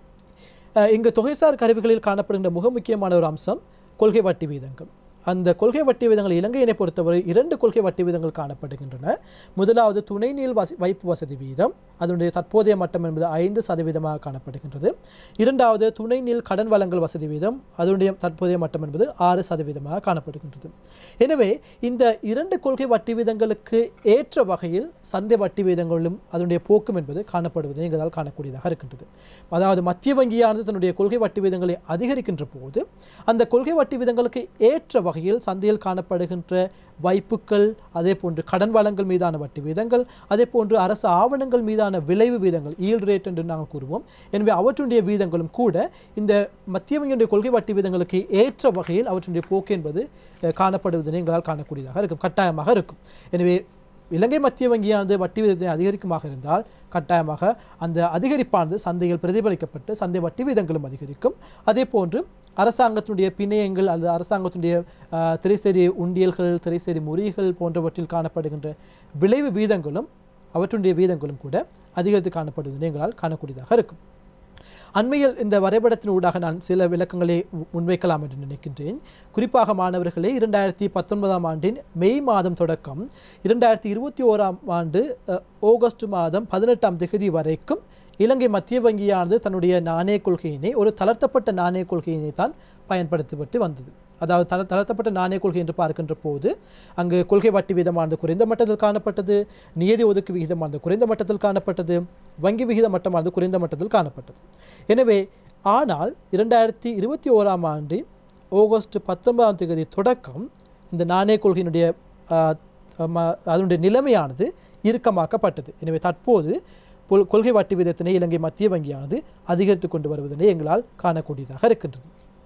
அஹ் இங்கு தொகைசார் கருவிகளில் காணப்படுகின்ற மிக முக்கியமான ஒரு அம்சம் கொள்கை வட்டி வீதங்கள் அந்த கொள்கை வட்டி விதங்கள் இலங்கையினை பொறுத்தவரை இரண்டு கொள்கை வட்டி விதங்கள் காணப்படுகின்றன முதலாவது துணை நீள் வசி வைப்பு வசதி வீதம் அதனுடைய தற்போதைய மட்டம் என்பது ஐந்து சதவீதமாக காணப்படுகின்றது இரண்டாவது துணை நீள் கடன் வழங்கல் வசதி வீதம் அதனுடைய தற்போதைய மட்டம் என்பது ஆறு சதவீதமாக காணப்படுகின்றது எனவே இந்த இரண்டு கொள்கை வட்டி வீதங்களுக்கு ஏற்ற வகையில் சந்தை வட்டி வீதங்களும் அதனுடைய போக்கும் என்பது காணப்படுவதை எங்களால் காணக்கூடியதாக இருக்கின்றது அதாவது மத்திய வங்கியானது தன்னுடைய கொள்கை வட்டி வீதங்களை அதிகரிக்கின்ற போது அந்த கொள்கை வட்டி வீதங்களுக்கு ஏற்ற வகையில் சந்தையில் காணப்படுகின்ற வைப்புக்கள் அதே போன்று கடன் வளங்கள் மீதான வட்டி வீதங்கள் அதே போன்று அரசு ஆவணங்கள் மீதான விளைவு வீதங்கள் ஈல்ட் ரேட் என்று நாங்கள் கூறுவோம் எனவே அவற்றுடைய வீதங்களும் கூட இந்த மத்திய வங்கியுடைய கொள்கை வட்டி வீதங்களுக்கு ஏற்ற வகையில் அவற்றுடைய போக்கு என்பது அஹ், காணப்படுவதனை எங்களால் காணக்கூடியதாக இருக்கும் கட்டாயமாக இருக்கும் எனவே இலங்கை மத்திய வங்கியானது வட்டி விகிதத்தை அதிகரிக்குமாக இருந்தால் கட்டாயமாக அந்த அதிகரிப்பானது சந்தையில் பிரதிபலிக்கப்பட்டு சந்தை வட்டி விகிதங்களும் அதிகரிக்கும் அதே போன்று அரசாங்கத்தினுடைய பிணையங்கள் அல்லது அரசாங்கத்தினுடைய ஆஹ், திரைசேரி உண்டியல்கள் திரைசேரி முறிகள் போன்றவற்றில் காணப்படுகின்ற விளைவு வீதங்களும் அவற்றுடைய வீதங்களும் கூட அதிகரித்து காணப்படுவதை எங்களால் காணக்கூடியதாக இருக்கும் அண்மையில் இந்த வரைபடத்தின் ஊடாக நான் சில விளக்கங்களை மு- முன்வைக்கலாம் என்று நினைக்கின்றேன் குறிப்பாக மாணவர்களே இரண்டாயிரத்தி பத்தொன்பதாம் ஆண்டின் மே மாதம் தொடக்கம் இரண்டாயிரத்தி இருபத்தி ஓராம் ஆண்டு அஹ், ஆகஸ்ட் மாதம் பதினெட்டாம் தேதி வரைக்கும் இலங்கை மத்திய வங்கியானது தன்னுடைய நாணய கொள்கையினை ஒரு தளர்த்தப்பட்ட நாணய கொள்கையினை தான் பயன்படுத்தப்பட்டு வந்தது அதாவது தள தளர்த்தப்பட்ட நாணய கொள்கை என்று பார்க்கின்ற போது அங்கு கொள்கை வட்டி விகிதமானது குறைந்த மட்டத்தில் காணப்பட்டது நியதி ஒதுக்கு விகிதமானது குறைந்த மட்டத்தில் காணப்பட்டது வங்கி விகித மட்டமானது குறைந்த மட்டத்தில் காணப்பட்டது எனவே ஆனால் இரண்டாயிரத்தி இருபத்தி ஓராம் ஆண்டு ஆகஸ்ட் பத்தொன்பதாம் தேதி தொடக்கம் இந்த நாணய கொள்கையினுடைய ஆஹ், ம- அதனுடைய நிலைமையானது இறுக்கமாக்கப்பட்டது எனவே தற்போது கொள்- கொள்கை வட்டி விதத்தினை இலங்கை மத்திய வங்கியானது அதிகரித்து கொண்டு வருவதனை எங்களால் காணக்கூடியதாக இருக்கின்றது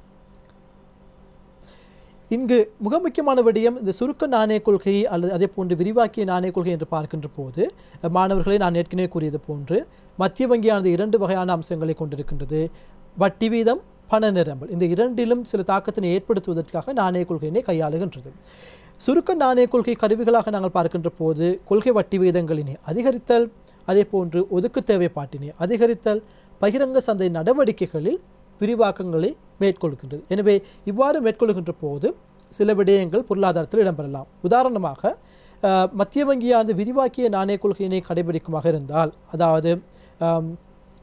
இங்கு மிக முக்கியமான விடயம் இந்த சுருக்க நாணய கொள்கை அல்லது அதே போன்று விரிவாக்கிய நாணய கொள்கை என்று பார்க்கின்ற போது அஹ், மாணவர்களை நான் ஏற்கனவே கூறியது போன்று மத்திய வங்கியானது இரண்டு வகையான அம்சங்களை கொண்டிருக்கின்றது வட்டி வீதம் பண நிரம்பல் இந்த இரண்டிலும் சில தாக்கத்தினை ஏற்படுத்துவதற்காக நாணய கொள்கையினை கையாளுகின்றது சுருக்க நாணய கொள்கை கருவிகளாக நாங்கள் பார்க்கின்ற போது கொள்கை வட்டி வீதங்களினை அதிகரித்தல் அதே போன்று ஒதுக்கு தேவைப்பாட்டினை அதிகரித்தல் பகிரங்க சந்தை நடவடிக்கைகளில் விரிவாக்கங்களை மேற்கொள்கின்றது எனவே இவ்வாறு மேற்கொள்கின்ற போது சில விடயங்கள் பொருளாதாரத்தில் இடம்பெறலாம் உதாரணமாக அஹ், மத்திய வங்கியானது விரிவாக்கிய நாணய கொள்கையினை கடைபிடிக்குமாக இருந்தால் அதாவது ஆம்,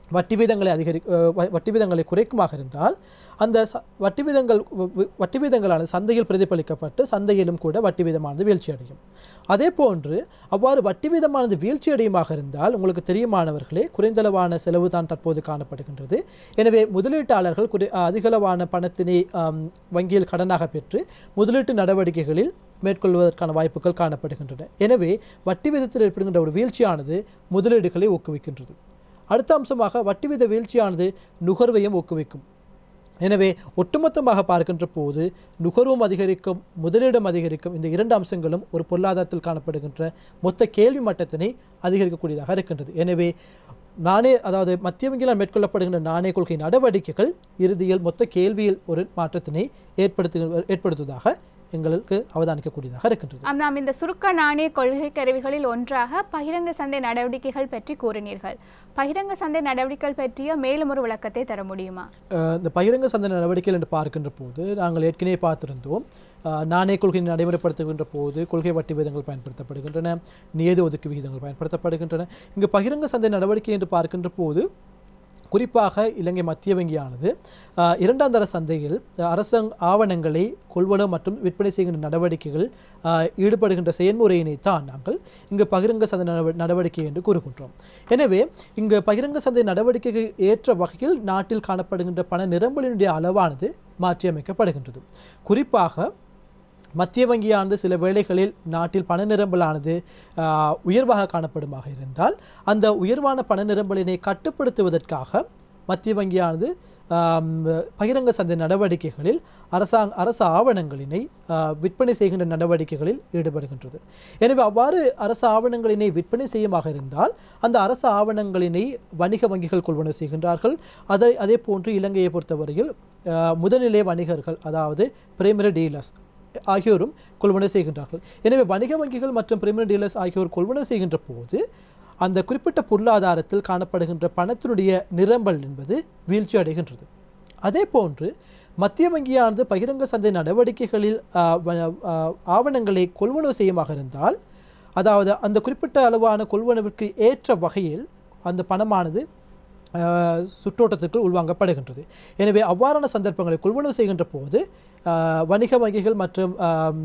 வட்டி வீதங்களை அதிகரி அஹ் வ- வட்டி வீதங்களை குறைக்குமாக இருந்தால் அந்த ச வட்டி வீதங்கள் வ- வ- வட்டி வீதங்களானது சந்தையில் பிரதிபலிக்கப்பட்டு சந்தையிலும் கூட வட்டி வீதமானது வீழ்ச்சி அடையும் அதே போன்று அவ்வாறு வட்டி வீதமானது வீழ்ச்சி அடையுமாக இருந்தால் உங்களுக்கு தெரியுமானவர்களே குறைந்தளவான செலவு தான் தற்போது காணப்படுகின்றது எனவே முதலீட்டாளர்கள் குறை அதிகளவான பணத்தினை ஆம், வங்கியில் கடனாக பெற்று முதலீட்டு நடவடிக்கைகளில் மேற்கொள்வதற்கான வாய்ப்புகள் காணப்படுகின்றன எனவே வட்டி விதத்தில் ஏற்படுகின்ற ஒரு வீழ்ச்சியானது முதலீடுகளை ஊக்குவிக்கின்றது அடுத்த அம்சமாக வட்டி வித வீழ்ச்சியானது நுகர்வையும் ஊக்குவிக்கும் எனவே ஒட்டுமொத்தமாக பார்க்கின்ற போது நுகர்வும் அதிகரிக்கும் முதலீடும் அதிகரிக்கும் இந்த இரண்டு அம்சங்களும் ஒரு பொருளாதாரத்தில் காணப்படுகின்ற மொத்த கேள்வி மட்டத்தினை அதிகரிக்கக்கூடியதாக இருக்கின்றது எனவே நாணய அதாவது மத்திய வங்கியால் மேற்கொள்ளப்படுகின்ற நாணய கொள்கை நடவடிக்கைகள் இறுதியில் மொத்த கேள்வியில் ஒரு மாற்றத்தினை ஏற்படுத்து ஏற்படுத்துவதாக எங்களுக்கு அவதானிக்கக்கூடியதாக இருக்கின்றது ஆம், நாம் இந்த சுருக்க நாணய கொள்கை கருவிகளில் ஒன்றாக பகிரங்க சந்தை நடவடிக்கைகள் பற்றி கூறினீர்கள் பகிரங்க சந்தை நடவடிக்கைகள் பற்றிய மேலும் ஒரு விளக்கத்தை தர முடியுமா அஹ் இந்த பகிரங்க சந்தை நடவடிக்கைகள் என்று பார்க்கின்ற போது நாங்கள் ஏற்கனவே பார்த்திருந்தோம் அஹ் நாணய கொள்கை நடைமுறைப்படுத்துகின்ற போது கொள்கை வட்டி விகிதங்கள் பயன்படுத்தப்படுகின்றன நியதி ஒதுக்கு விகிதங்கள் பயன்படுத்தப்படுகின்றன இங்கு பகிரங்க சந்தை நடவடிக்கை என்று பார்க்கின்ற போது குறிப்பாக இலங்கை மத்திய வங்கியானது அஹ், இரண்டாம் தர சந்தையில் அஹ், அரசாங்க ஆவணங்களை கொள்வனவு மற்றும் விற்பனை செய்கின்ற நடவடிக்கைகள் அஹ், ஈடுபடுகின்ற செயல்முறையினை தான் நாங்கள் இங்கு பகிரங்க சந்தை நடவ- நடவடிக்கை என்று கூறுகின்றோம் எனவே இங்கு பகிரங்க சந்தை நடவடிக்கைக்கு ஏற்ற வகையில் நாட்டில் காணப்படுகின்ற பண நிரம்பலினுடைய அளவானது மாற்றியமைக்கப்படுகின்றது குறிப்பாக மத்திய வங்கியானது சில வேளைகளில் நாட்டில் பண நிரம்பலானது ஆஹ், உயர்வாக காணப்படுமாக இருந்தால் அந்த உயர்வான பண நிரம்பலினை கட்டுப்படுத்துவதற்காக மத்திய வங்கியானது ஆம், பகிரங்க சந்தை நடவடிக்கைகளில் அரசாங்க அரசு ஆவணங்களினை ஆஹ், விற்பனை செய்கின்ற நடவடிக்கைகளில் ஈடுபடுகின்றது எனவே அவ்வாறு அரசு ஆவணங்களினை விற்பனை செய்யுமாக இருந்தால் அந்த அரசு ஆவணங்களினை வணிக வங்கிகள் கொள்வனவு செய்கின்றார்கள் அதை அதே போன்று இலங்கையை பொறுத்தவரையில் ஆஹ், முதல்நிலை வணிகர்கள் அதாவது பிரைமரி டீலர்ஸ் ஆகியோரும் கொள்வனவு செய்கின்றார்கள் எனவே வணிக வங்கிகள் மற்றும் பிரைமரி டீலர்ஸ் ஆகியோர் கொள்வனவு செய்கின்ற போது அந்த குறிப்பிட்ட பொருளாதாரத்தில் காணப்படுகின்ற பணத்தினுடைய நிரம்பல் என்பது வீழ்ச்சி அடைகின்றது அதே போன்று மத்திய வங்கியானது பகிரங்க சந்தை நடவடிக்கைகளில் ஆ, வ- ஆ, ஆவணங்களை கொள்வனவு செய்யுமாக இருந்தால் அதாவது அந்த குறிப்பிட்ட அளவான கொள்வனவிற்கு ஏற்ற வகையில் அந்த பணமானது ஆஹ், சுற்றோட்டத்திற்கு உள்வாங்கப்படுகின்றது எனவே அவ்வாறான சந்தர்ப்பங்களை கொள்வனவு செய்கின்ற போது ஆஹ், வணிக வங்கிகள் மற்றும்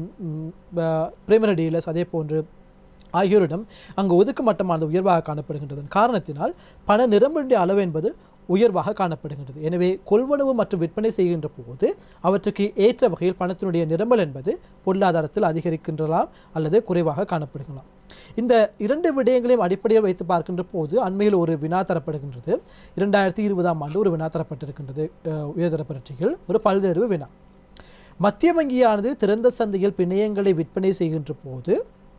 பிரைமரி டீலர்ஸ் அதே போன்று ஆகியோரிடம் அங்கு ஒதுக்கு மட்டமானது உயர்வாக காணப்படுகின்றதன் காரணத்தினால் பண நிரம்புடைய அளவு என்பது உயர்வாக காணப்படுகின்றது எனவே கொள்வனவு மற்றும் விற்பனை செய்கின்ற போது அவற்றுக்கு ஏற்ற வகையில் பணத்தினுடைய நிரம்பல் என்பது பொருளாதாரத்தில் அதிகரிக்கின்றலாம் அல்லது குறைவாக காணப்படுகலாம் இந்த இரண்டு விடயங்களையும் அடிப்படையில் வைத்து பார்க்கின்ற போது அண்மையில் ஒரு வினா தரப்படுகின்றது இரண்டாயிரத்தி இருபதாம் ஆண்டு ஒரு வினா தரப்பட்டிருக்கின்றது அஹ், உயர்தர பரீட்சையில் ஒரு பல்தேர்வு வினா மத்திய வங்கியானது திறந்த சந்தையில் பிணையங்களை விற்பனை செய்கின்ற போது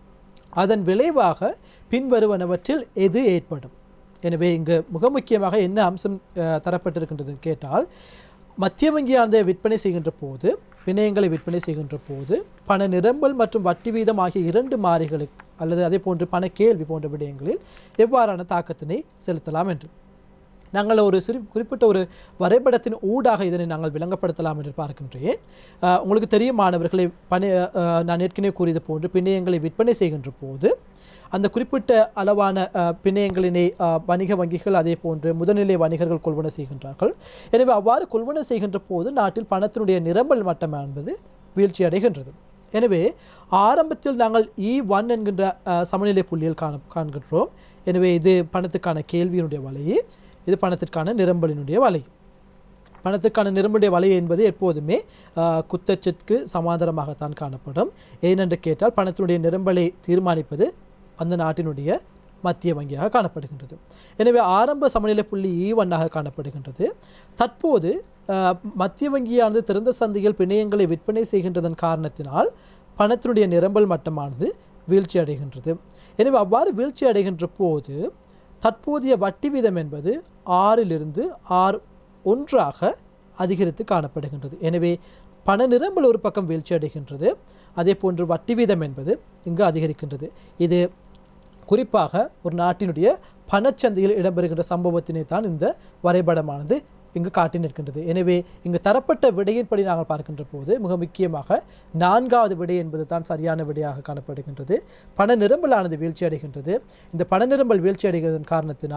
அதன் விளைவாக பின்வருவனவற்றில் எது ஏற்படும் எனவே இங்கு மிக முக்கியமாக என்ன அம்சம் அஹ், தரப்பட்டிருக்கின்றது கேட்டால் மத்திய வங்கியானது விற்பனை செய்கின்ற போது பிணையங்களை விற்பனை செய்கின்ற போது பண நிரம்பல் மற்றும் வட்டி வீதம் ஆகிய இரண்டு மாறிகளுக்கு அல்லது அதே போன்று பண கேள்வி போன்ற விடயங்களில் எவ்வாறான தாக்கத்தினை செலுத்தலாம் என்று நாங்கள் ஒரு சிறு குறிப்பிட்ட ஒரு வரைபடத்தின் ஊடாக இதனை நாங்கள் விளங்கப்படுத்தலாம் என்று பார்க்கின்றேன் அஹ், உங்களுக்கு தெரியும் மாணவர்களை பணி அஹ், நான் ஏற்கனவே கூறியது போன்று பிணையங்களை விற்பனை செய்கின்ற போது அந்த குறிப்பிட்ட அளவான அஹ், பிணையங்களினை அஹ், வணிக வங்கிகள் அதே போன்று முதல்நிலை வணிகர்கள் கொள்வனவு செய்கின்றார்கள் எனவே அவ்வாறு கொள்வனவு செய்கின்ற போது நாட்டில் பணத்தினுடைய நிரம்பல் மட்டம் என்பது வீழ்ச்சி அடைகின்றது எனவே ஆரம்பத்தில் நாங்கள் இ ஒன் என்கின்ற அஹ், சமநிலை புள்ளியில் காண காண்கின்றோம் எனவே இது பணத்துக்கான கேள்வியினுடைய வலை இது பணத்திற்கான நிரம்பலினுடைய வலை பணத்துக்கான நிரம்புடைய வலை என்பது எப்போதுமே ஆஹ், குத்தச்சத்துக்கு சமாந்தரமாகத்தான் காணப்படும் ஏனென்று கேட்டால் பணத்தினுடைய நிரம்பலை தீர்மானிப்பது அந்த நாட்டினுடைய மத்திய வங்கியாக காணப்படுகின்றது எனவே ஆரம்ப சமநிலை புள்ளி ஈ ஒன்னாக காணப்படுகின்றது தற்போது ஆஹ், மத்திய வங்கியானது திறந்த சந்தையில் பிணையங்களை விற்பனை செய்கின்றதன் காரணத்தினால் பணத்தினுடைய நிரம்பல் மட்டமானது வீழ்ச்சி அடைகின்றது எனவே அவ்வாறு வீழ்ச்சி அடைகின்ற போது தற்போதைய வட்டி வீதம் என்பது ஆறிலிருந்து ஆறு ஒன்றாக அதிகரித்து காணப்படுகின்றது எனவே பண நிரம்பல் ஒரு பக்கம் வீழ்ச்சி அடைகின்றது அதே போன்று வட்டி வீதம் என்பது இங்கு அதிகரிக்கின்றது இது குறிப்பாக ஒரு நாட்டினுடைய பணச்சந்தையில் இடம்பெறுகின்ற சம்பவத்தினை தான் இந்த வரைபடமானது இங்கு காட்டி நிற்கின்றது எனவே இங்கு தரப்பட்ட விடையின்படி நாங்கள் பார்க்கின்ற போது மிக முக்கியமாக நான்காவது விடை என்பது தான் சரியான விடையாக காணப்படுகின்றது பண நிரம்பலானது வீழ்ச்சி அடைகின்றது இந்த பண நிரம்பல் வீழ்ச்சி அடைகிறதன் காரணத்தினால்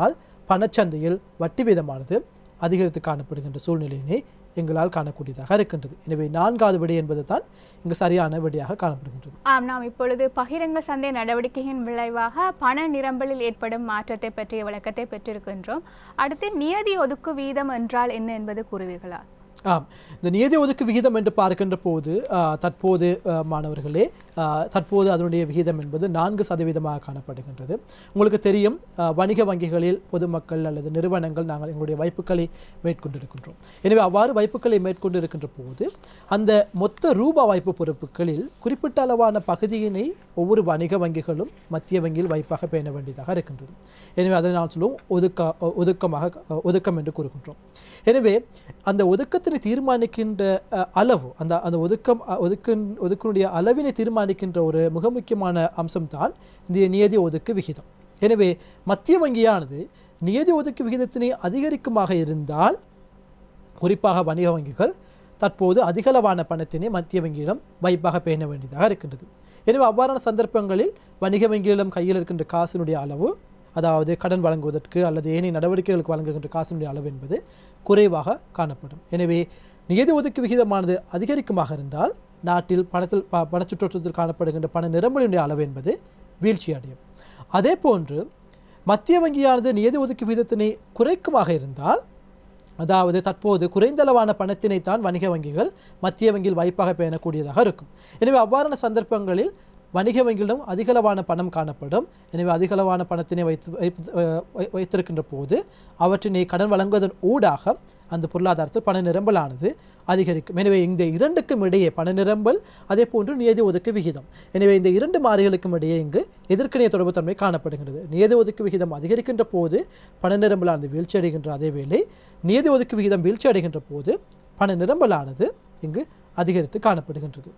பணச்சந்தையில் வட்டி வீதமானது அதிகரித்து காணப்படுகின்ற சூழ்நிலையினை எங்களால் காணக்கூடியதாக இருக்கின்றது எனவே நான்காவது விடை என்பது தான் இங்கு சரியான விடையாக காணப்படுகின்றது ஆம் நாம் இப்பொழுது பகிரங்க சந்தை நடவடிக்கையின் விளைவாக பண நிரம்பலில் ஏற்படும் மாற்றத்தை பற்றிய விளக்கத்தை பெற்றிருக்கின்றோம் அடுத்து நியதி ஒதுக்கு வீதம் என்றால் என்ன என்பது கூறுவீர்களா ஆம் இந்த நியதி ஒதுக்கு விகிதம் என்று பார்க்கின்ற போது ஆ, தற்போது ஆ, மாணவர்களே ஆ, தற்போது அதனுடைய விகிதம் என்பது நான்கு சதவீதமாக காணப்படுகின்றது உங்களுக்கு தெரியும் ஆ, வணிக வங்கிகளில் பொதுமக்கள் அல்லது நிறுவனங்கள் நாங்கள் எங்களுடைய வைப்புக்களை மேற்கொண்டிருக்கின்றோம் எனவே அவ்வாறு வைப்புக்களை மேற்கொண்டிருக்கின்ற போது அந்த மொத்த ரூபா வைப்பு பொறுப்புகளில் குறிப்பிட்ட அளவான பகுதியினை ஒவ்வொரு வணிக வங்கிகளும் மத்திய வங்கியில் வைப்பாக பேண வேண்டியதாக இருக்கின்றது எனவே அதை நான் சொல்லுவோம் ஒதுக்க ஒதுக்கமாக ஒதுக்கம் என்று கூறுகின்றோம் எனவே அந்த ஒதுக்கத்தினை தீர்மானிக்கின்ற அஹ், அளவு அந்த அந்த ஒதுக்கம் அஹ், ஒதுக்கின் ஒதுக்கினுடைய அளவினை தீர்மானிக்கின்ற ஒரு மிக முக்கியமான அம்சம்தான் இந்த நியதி ஒதுக்கு விகிதம் எனவே மத்திய வங்கியானது நியதி ஒதுக்கு விகிதத்தினை அதிகரிக்குமாக இருந்தால் குறிப்பாக வணிக வங்கிகள் தற்போது அதிகளவான பணத்தினை மத்திய வங்கியிடம் வைப்பாக பேண வேண்டியதாக இருக்கின்றது எனவே அவ்வாறான சந்தர்ப்பங்களில் வணிக வங்கியிடம் கையில் இருக்கின்ற காசினுடைய அளவு அதாவது கடன் வழங்குவதற்கு அல்லது ஏனைய நடவடிக்கைகளுக்கு வழங்குகின்ற காசினுடைய அளவு என்பது குறைவாக காணப்படும் எனவே நியதி ஒதுக்கு விகிதமானது அதிகரிக்குமாக இருந்தால் நாட்டில் பணத்தில் ப பணச்சுற்றோட்டத்தில் காணப்படுகின்ற பண நிரம்பலினுடைய அளவு என்பது வீழ்ச்சி அடையும் அதே போன்று மத்திய வங்கியானது நியதி ஒதுக்கு விகிதத்தினை குறைக்குமாக இருந்தால் அதாவது தற்போது குறைந்தளவான பணத்தினைத்தான் வணிக வங்கிகள் மத்திய வங்கியில் வைப்பாக பேணக்கூடியதாக இருக்கும் எனவே அவ்வாறான சந்தர்ப்பங்களில் வணிக வங்கியிடம் அதிகளவான பணம் காணப்படும் எனவே அதிகளவான பணத்தினை வைத்து வைப்பு- அஹ் வை- வைத்திருக்கின்ற போது அவற்றினை கடன் வழங்குவதன் ஊடாக அந்த பொருளாதாரத்தில் பண நிரம்பலானது அதிகரிக்கும் எனவே இந்த இரண்டுக்கும் இடையே பண நிரம்பல் அதே போன்று நியதி ஒதுக்கு விகிதம் எனவே இந்த இரண்டு மாறிகளுக்கும் இடையே இங்கு எதிர்க்கணைய தொடர்புத்தன்மை காணப்படுகிறது நியதி ஒதுக்கு விகிதம் அதிகரிக்கின்ற போது பண நிரம்பலானது வீழ்ச்சி அடைகின்ற அதே வேளை நியதி ஒதுக்கு விகிதம் வீழ்ச்சி அடைகின்ற போது பண நிரம்பலானது இங்கு அதிகரித்து காணப்படுகின்றது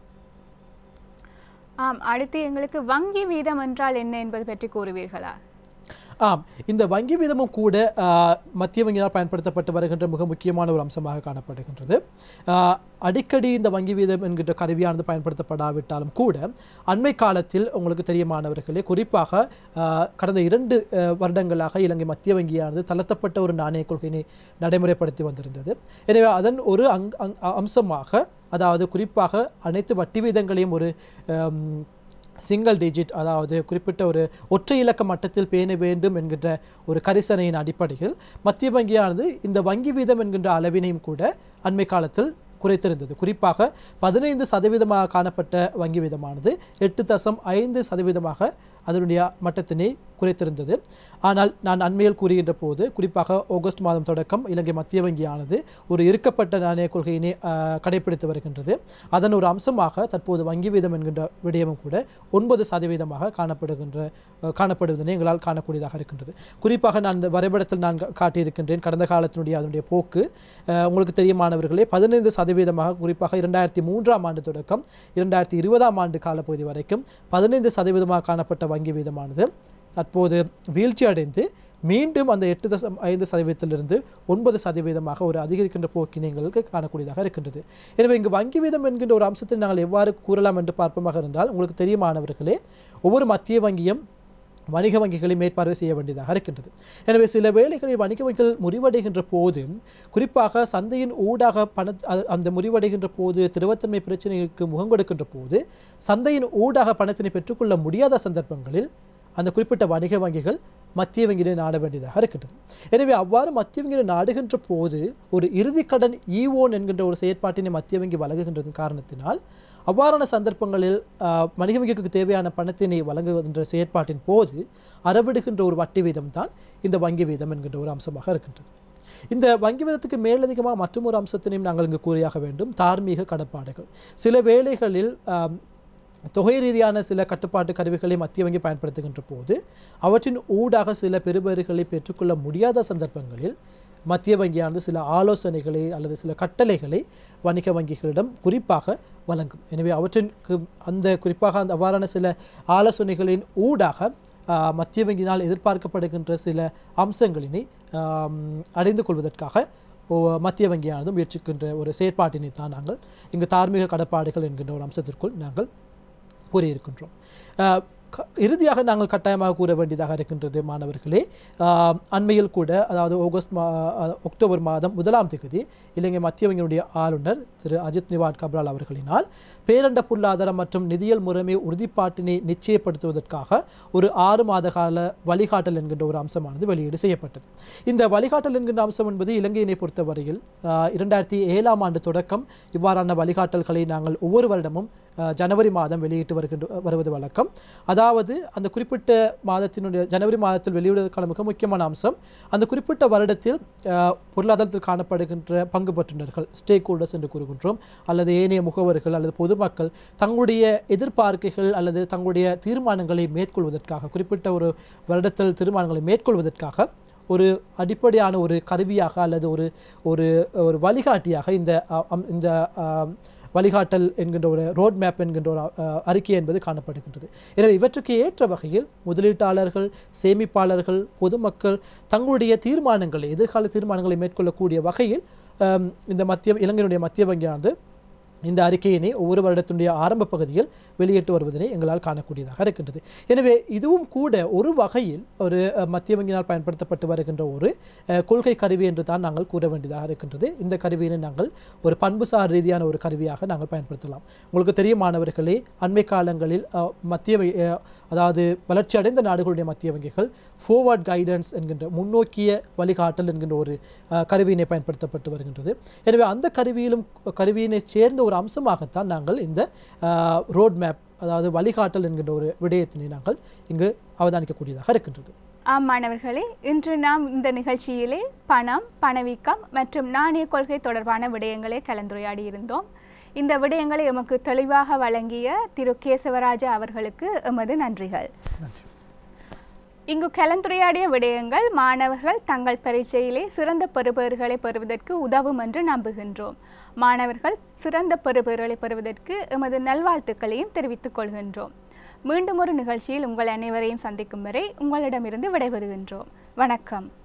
ஆம் அடுத்து எங்களுக்கு வங்கி வீதம் என்றால் என்ன என்பது பற்றி கூறுவீர்களா ஆம் இந்த வங்கி வீதமும் கூட ஆ, மத்திய வங்கியால் பயன்படுத்தப்பட்டு வருகின்ற மிக முக்கியமான ஒரு அம்சமாக காணப்படுகின்றது ஆ, அடிக்கடி இந்த வங்கி வீதம் என்கின்ற கருவியானது பயன்படுத்தப்படாவிட்டாலும் கூட அண்மை காலத்தில் உங்களுக்கு தெரியமானவர்களே குறிப்பாக ஆ, கடந்த இரண்டு ஆ, வருடங்களாக இலங்கை மத்திய வங்கியானது தளர்த்தப்பட்ட ஒரு நாணய கொள்கையினை நடைமுறைப்படுத்தி வந்திருந்தது எனவே அதன் ஒரு அங் அங் அம்சமாக அதாவது குறிப்பாக அனைத்து வட்டி வீதங்களையும் ஒரு ஆம், சிங்கிள் டிஜிட் அதாவது குறிப்பிட்ட ஒரு ஒற்றை இலக்க மட்டத்தில் பேண வேண்டும் என்கின்ற ஒரு கரிசனையின் அடிப்படையில் மத்திய வங்கியானது இந்த வங்கி வீதம் என்கின்ற அளவினையும் கூட அண்மை காலத்தில் குறைத்திருந்தது குறிப்பாக பதினைந்து சதவீதமாக காணப்பட்ட வங்கி வீதமானது எட்டு தசம் ஐந்து சதவீதமாக அதனுடைய மட்டத்தினை குறைத்திருந்தது ஆனால் நான் அண்மையில் கூறுகின்ற போது குறிப்பாக ஆகஸ்ட் மாதம் தொடக்கம் இலங்கை மத்திய வங்கியானது ஒரு இருக்கப்பட்ட நாணய கொள்கையினை ஆஹ், கடைபிடித்து வருகின்றது அதன் ஒரு அம்சமாக தற்போது வங்கி வீதம் என்கின்ற விடயமும் கூட ஒன்பது சதவீதமாக காணப்படுகின்ற அஹ், காணப்படுவதனை எங்களால் காணக்கூடியதாக இருக்கின்றது குறிப்பாக நான் இந்த வரைபடத்தில் நான் கா- காட்டியிருக்கின்றேன் கடந்த காலத்தினுடைய அதனுடைய போக்கு அஹ், உங்களுக்கு தெரியுமானவர்களே பதினைந்து சதவீதமாக குறிப்பாக இரண்டாயிரத்தி மூன்றாம் ஆண்டு தொடக்கம் இரண்டாயிரத்தி இருபதாம் ஆண்டு காலப்பகுதி வரைக்கும் பதினைந்து சதவீதமாக காணப்பட்ட வங்கி வீதமானது தற்போது வீழ்ச்சி அடைந்து மீண்டும் அந்த எட்டு தசம் ஐந்து சதவீதத்திலிருந்து ஒன்பது சதவீதமாக ஒரு அதிகரிக்கின்ற போக்கினை எங்களுக்கு காணக்கூடியதாக இருக்கின்றது எனவே இங்கு வங்கி வீதம் என்கின்ற ஒரு அம்சத்தை நாங்கள் எவ்வாறு கூறலாம் என்று பார்ப்போமாக இருந்தால் உங்களுக்கு தெரியுமானவர்களே ஒவ்வொரு மத்திய வங்கியும் வணிக வங்கிகளை மேற்பார்வை செய்ய வேண்டியதாக இருக்கின்றது எனவே சில வேளைகளில் வணிக வங்கிகள் முறிவடைகின்ற போது குறிப்பாக சந்தையின் ஊடாக பண அ- அந்த முறிவடைகின்ற போது திரவத்தன்மை பிரச்சனைக்கு முகம் கொடுக்கின்ற போது சந்தையின் ஊடாக பணத்தினை பெற்றுக்கொள்ள முடியாத சந்தர்ப்பங்களில் அந்த குறிப்பிட்ட வணிக வங்கிகள் மத்திய வங்கியினை நாட வேண்டியதாக இருக்கின்றது எனவே அவ்வாறு மத்திய வங்கியினை நாடுகின்ற போது ஒரு இறுதிக் கடன் ஈவோன் என்கின்ற ஒரு செயற்பாட்டினை மத்திய வங்கி வழங்குகின்றதன் காரணத்தினால் அவ்வாறான சந்தர்ப்பங்களில் ஆஹ், வணிக வங்கிக்கு தேவையான பணத்தினை வழங்குகின்ற செயற்பாட்டின் போது அறவிடுகின்ற ஒரு வட்டி வீதம் தான் இந்த வங்கி வீதம் என்கின்ற ஒரு அம்சமாக இருக்கின்றது இந்த வங்கி வீதத்துக்கு மேலதிகமாக மற்றும் ஒரு அம்சத்தினையும் நாங்கள் இங்கு கூறியாக வேண்டும் தார்மீக கடப்பாடுகள் சில வேளைகளில் ஆம், தொகை ரீதியான சில கட்டுப்பாட்டு கருவிகளை மத்திய வங்கி பயன்படுத்துகின்ற போது அவற்றின் ஊடாக சில பெறுபேறுகளை பெற்றுக்கொள்ள முடியாத சந்தர்ப்பங்களில் மத்திய வங்கியானது சில ஆலோசனைகளை அல்லது சில கட்டளைகளை வணிக வங்கிகளிடம் குறிப்பாக வழங்கும் எனவே அவற்றிற்கு அந்த குறிப்பாக அந்த அவ்வாறான சில ஆலோசனைகளின் ஊடாக ஆ, மத்திய வங்கியினால் எதிர்பார்க்கப்படுகின்ற சில அம்சங்களினை ஆம், அடைந்து கொள்வதற்காக ஓ- மத்திய வங்கியானது முயற்சிக்கின்ற ஒரு செயற்பாட்டினை தான் நாங்கள் இங்கு தார்மீக கடப்பாடுகள் என்கின்ற ஒரு அம்சத்திற்குள் நாங்கள் கூறியிருக்கின்றோம் அஹ், க- இறுதியாக நாங்கள் கட்டாயமாக கூற வேண்டியதாக இருக்கின்றது மாணவர்களே ஆஹ், அண்மையில் கூட அதாவது ஆகஸ்ட் மா அஹ், அக்டோபர் மாதம் முதலாம் தேதி இலங்கை மத்திய வங்கியினுடைய ஆளுநர் திரு அஜித் நிவாட் கப்ரால் அவர்களினால் பேரண்ட பொருளாதாரம் மற்றும் நிதியியல் முறைமை உறுதிப்பாட்டினை நிச்சயப்படுத்துவதற்காக ஒரு ஆறு மாத கால வழிகாட்டல் என்கின்ற ஒரு அம்சமானது வெளியீடு செய்யப்பட்டது இந்த வழிகாட்டல் என்கின்ற அம்சம் என்பது இலங்கையினை பொறுத்தவரையில் ஆஹ், இரண்டாயிரத்தி ஏழாம் ஆண்டு தொடக்கம் இவ்வாறான வழிகாட்டல்களை நாங்கள் ஒவ்வொரு வருடமும் ஆஹ், ஜனவரி மாதம் வெளியிட்டு வருகின்ற வருவது வழக்கம் அதாவது அந்த குறிப்பிட்ட மாதத்தினுடைய ஜனவரி மாதத்தில் வெளியிடுவதற்கான மிக முக்கியமான அம்சம் அந்த குறிப்பிட்ட வருடத்தில் ஆஹ், பொருளாதாரத்தில் காணப்படுகின்ற பங்கு பற்றுனர்கள் ஸ்டேக் ஹோல்டர்ஸ் என்று கூறுகின்றோம் அல்லது ஏனைய முகவர்கள் அல்லது பொதுமக்கள் தங்களுடைய எதிர்பார்க்கைகள் அல்லது தங்களுடைய தீர்மானங்களை மேற்கொள்வதற்காக குறிப்பிட்ட ஒரு வருடத்தில் தீர்மானங்களை மேற்கொள்வதற்காக ஒரு அடிப்படையான ஒரு கருவியாக அல்லது ஒரு ஒரு ஒரு வழிகாட்டியாக இந்த அ- அம்- இந்த ஆம், வழிகாட்டல் என்கின்ற ஒரு ரோட் மேப் என்கின்ற ஒரு அ, அறிக்கை என்பது காணப்படுகின்றது எனவே இவற்றுக்கு ஏற்ற வகையில் முதலீட்டாளர்கள் சேமிப்பாளர்கள் பொதுமக்கள் தங்களுடைய தீர்மானங்களை எதிர்கால தீர்மானங்களை மேற்கொள்ளக்கூடிய வகையில் ஆம், இந்த மத்திய இலங்கையினுடைய மத்திய வங்கியானது இந்த அறிக்கையினை ஒவ்வொரு வருடத்தினுடைய ஆரம்ப பகுதியில் வெளியிட்டு வருவதனை எங்களால் காணக்கூடியதாக இருக்கின்றது எனவே இதுவும் கூட ஒரு வகையில் ஒரு அஹ், மத்திய வங்கியினால் பயன்படுத்தப்பட்டு வருகின்ற ஒரு அஹ், கொள்கை கருவி என்று தான் நாங்கள் கூற வேண்டியதாக இருக்கின்றது இந்த கருவியினை நாங்கள் ஒரு பண்புசார் ரீதியான ஒரு கருவியாக நாங்கள் பயன்படுத்தலாம் உங்களுக்கு தெரியும் மாணவர்களே அண்மை காலங்களில் அஹ், மத்திய வங்கி- அஹ், அதாவது வளர்ச்சி அடைந்த நாடுகளுடைய மத்திய வங்கிகள் ஃபோர்வர்ட் கைடன்ஸ் என்கின்ற முன்னோக்கிய வழிகாட்டல் என்கின்ற ஒரு அஹ், கருவியினை பயன்படுத்தப்பட்டு வருகின்றது எனவே அந்த கருவியிலும் கருவியினை சேர்ந்த ஒரு அம்சமாகத்தான் நாங்கள் இந்த ரோட் மேப் அதாவது வழிகாட்டல் என்கின்ற ஒரு விடயத்தினை நாங்கள் இங்கு அவதானிக்கக்கூடியதாக இருக்கின்றது ஆம் மாணவர்களே இன்று நாம் இந்த நிகழ்ச்சியிலே பணம் பணவீக்கம் மற்றும் நாணய கொள்கை தொடர்பான விடயங்களை கலந்துரையாடி இருந்தோம் இந்த விடயங்களை எமக்கு தெளிவாக வழங்கிய திரு கேசவராஜா அவர்களுக்கு எமது நன்றிகள் நன்றி இங்கு கலந்துரையாடிய விடயங்கள் மாணவர்கள் தங்கள் பரீட்சையிலே சிறந்த பெறுபேறுகளை பெறுவதற்கு உதவும் என்று நம்புகின்றோம் மாணவர்கள் சிறந்த பெறுபேறுகளை பெறுவதற்கு எமது நல்வாழ்த்துக்களையும் தெரிவித்துக் கொள்கின்றோம் மீண்டும் ஒரு நிகழ்ச்சியில் உங்கள் அனைவரையும் சந்திக்கும் வரை உங்களிடமிருந்து விடைபெறுகின்றோம் வணக்கம்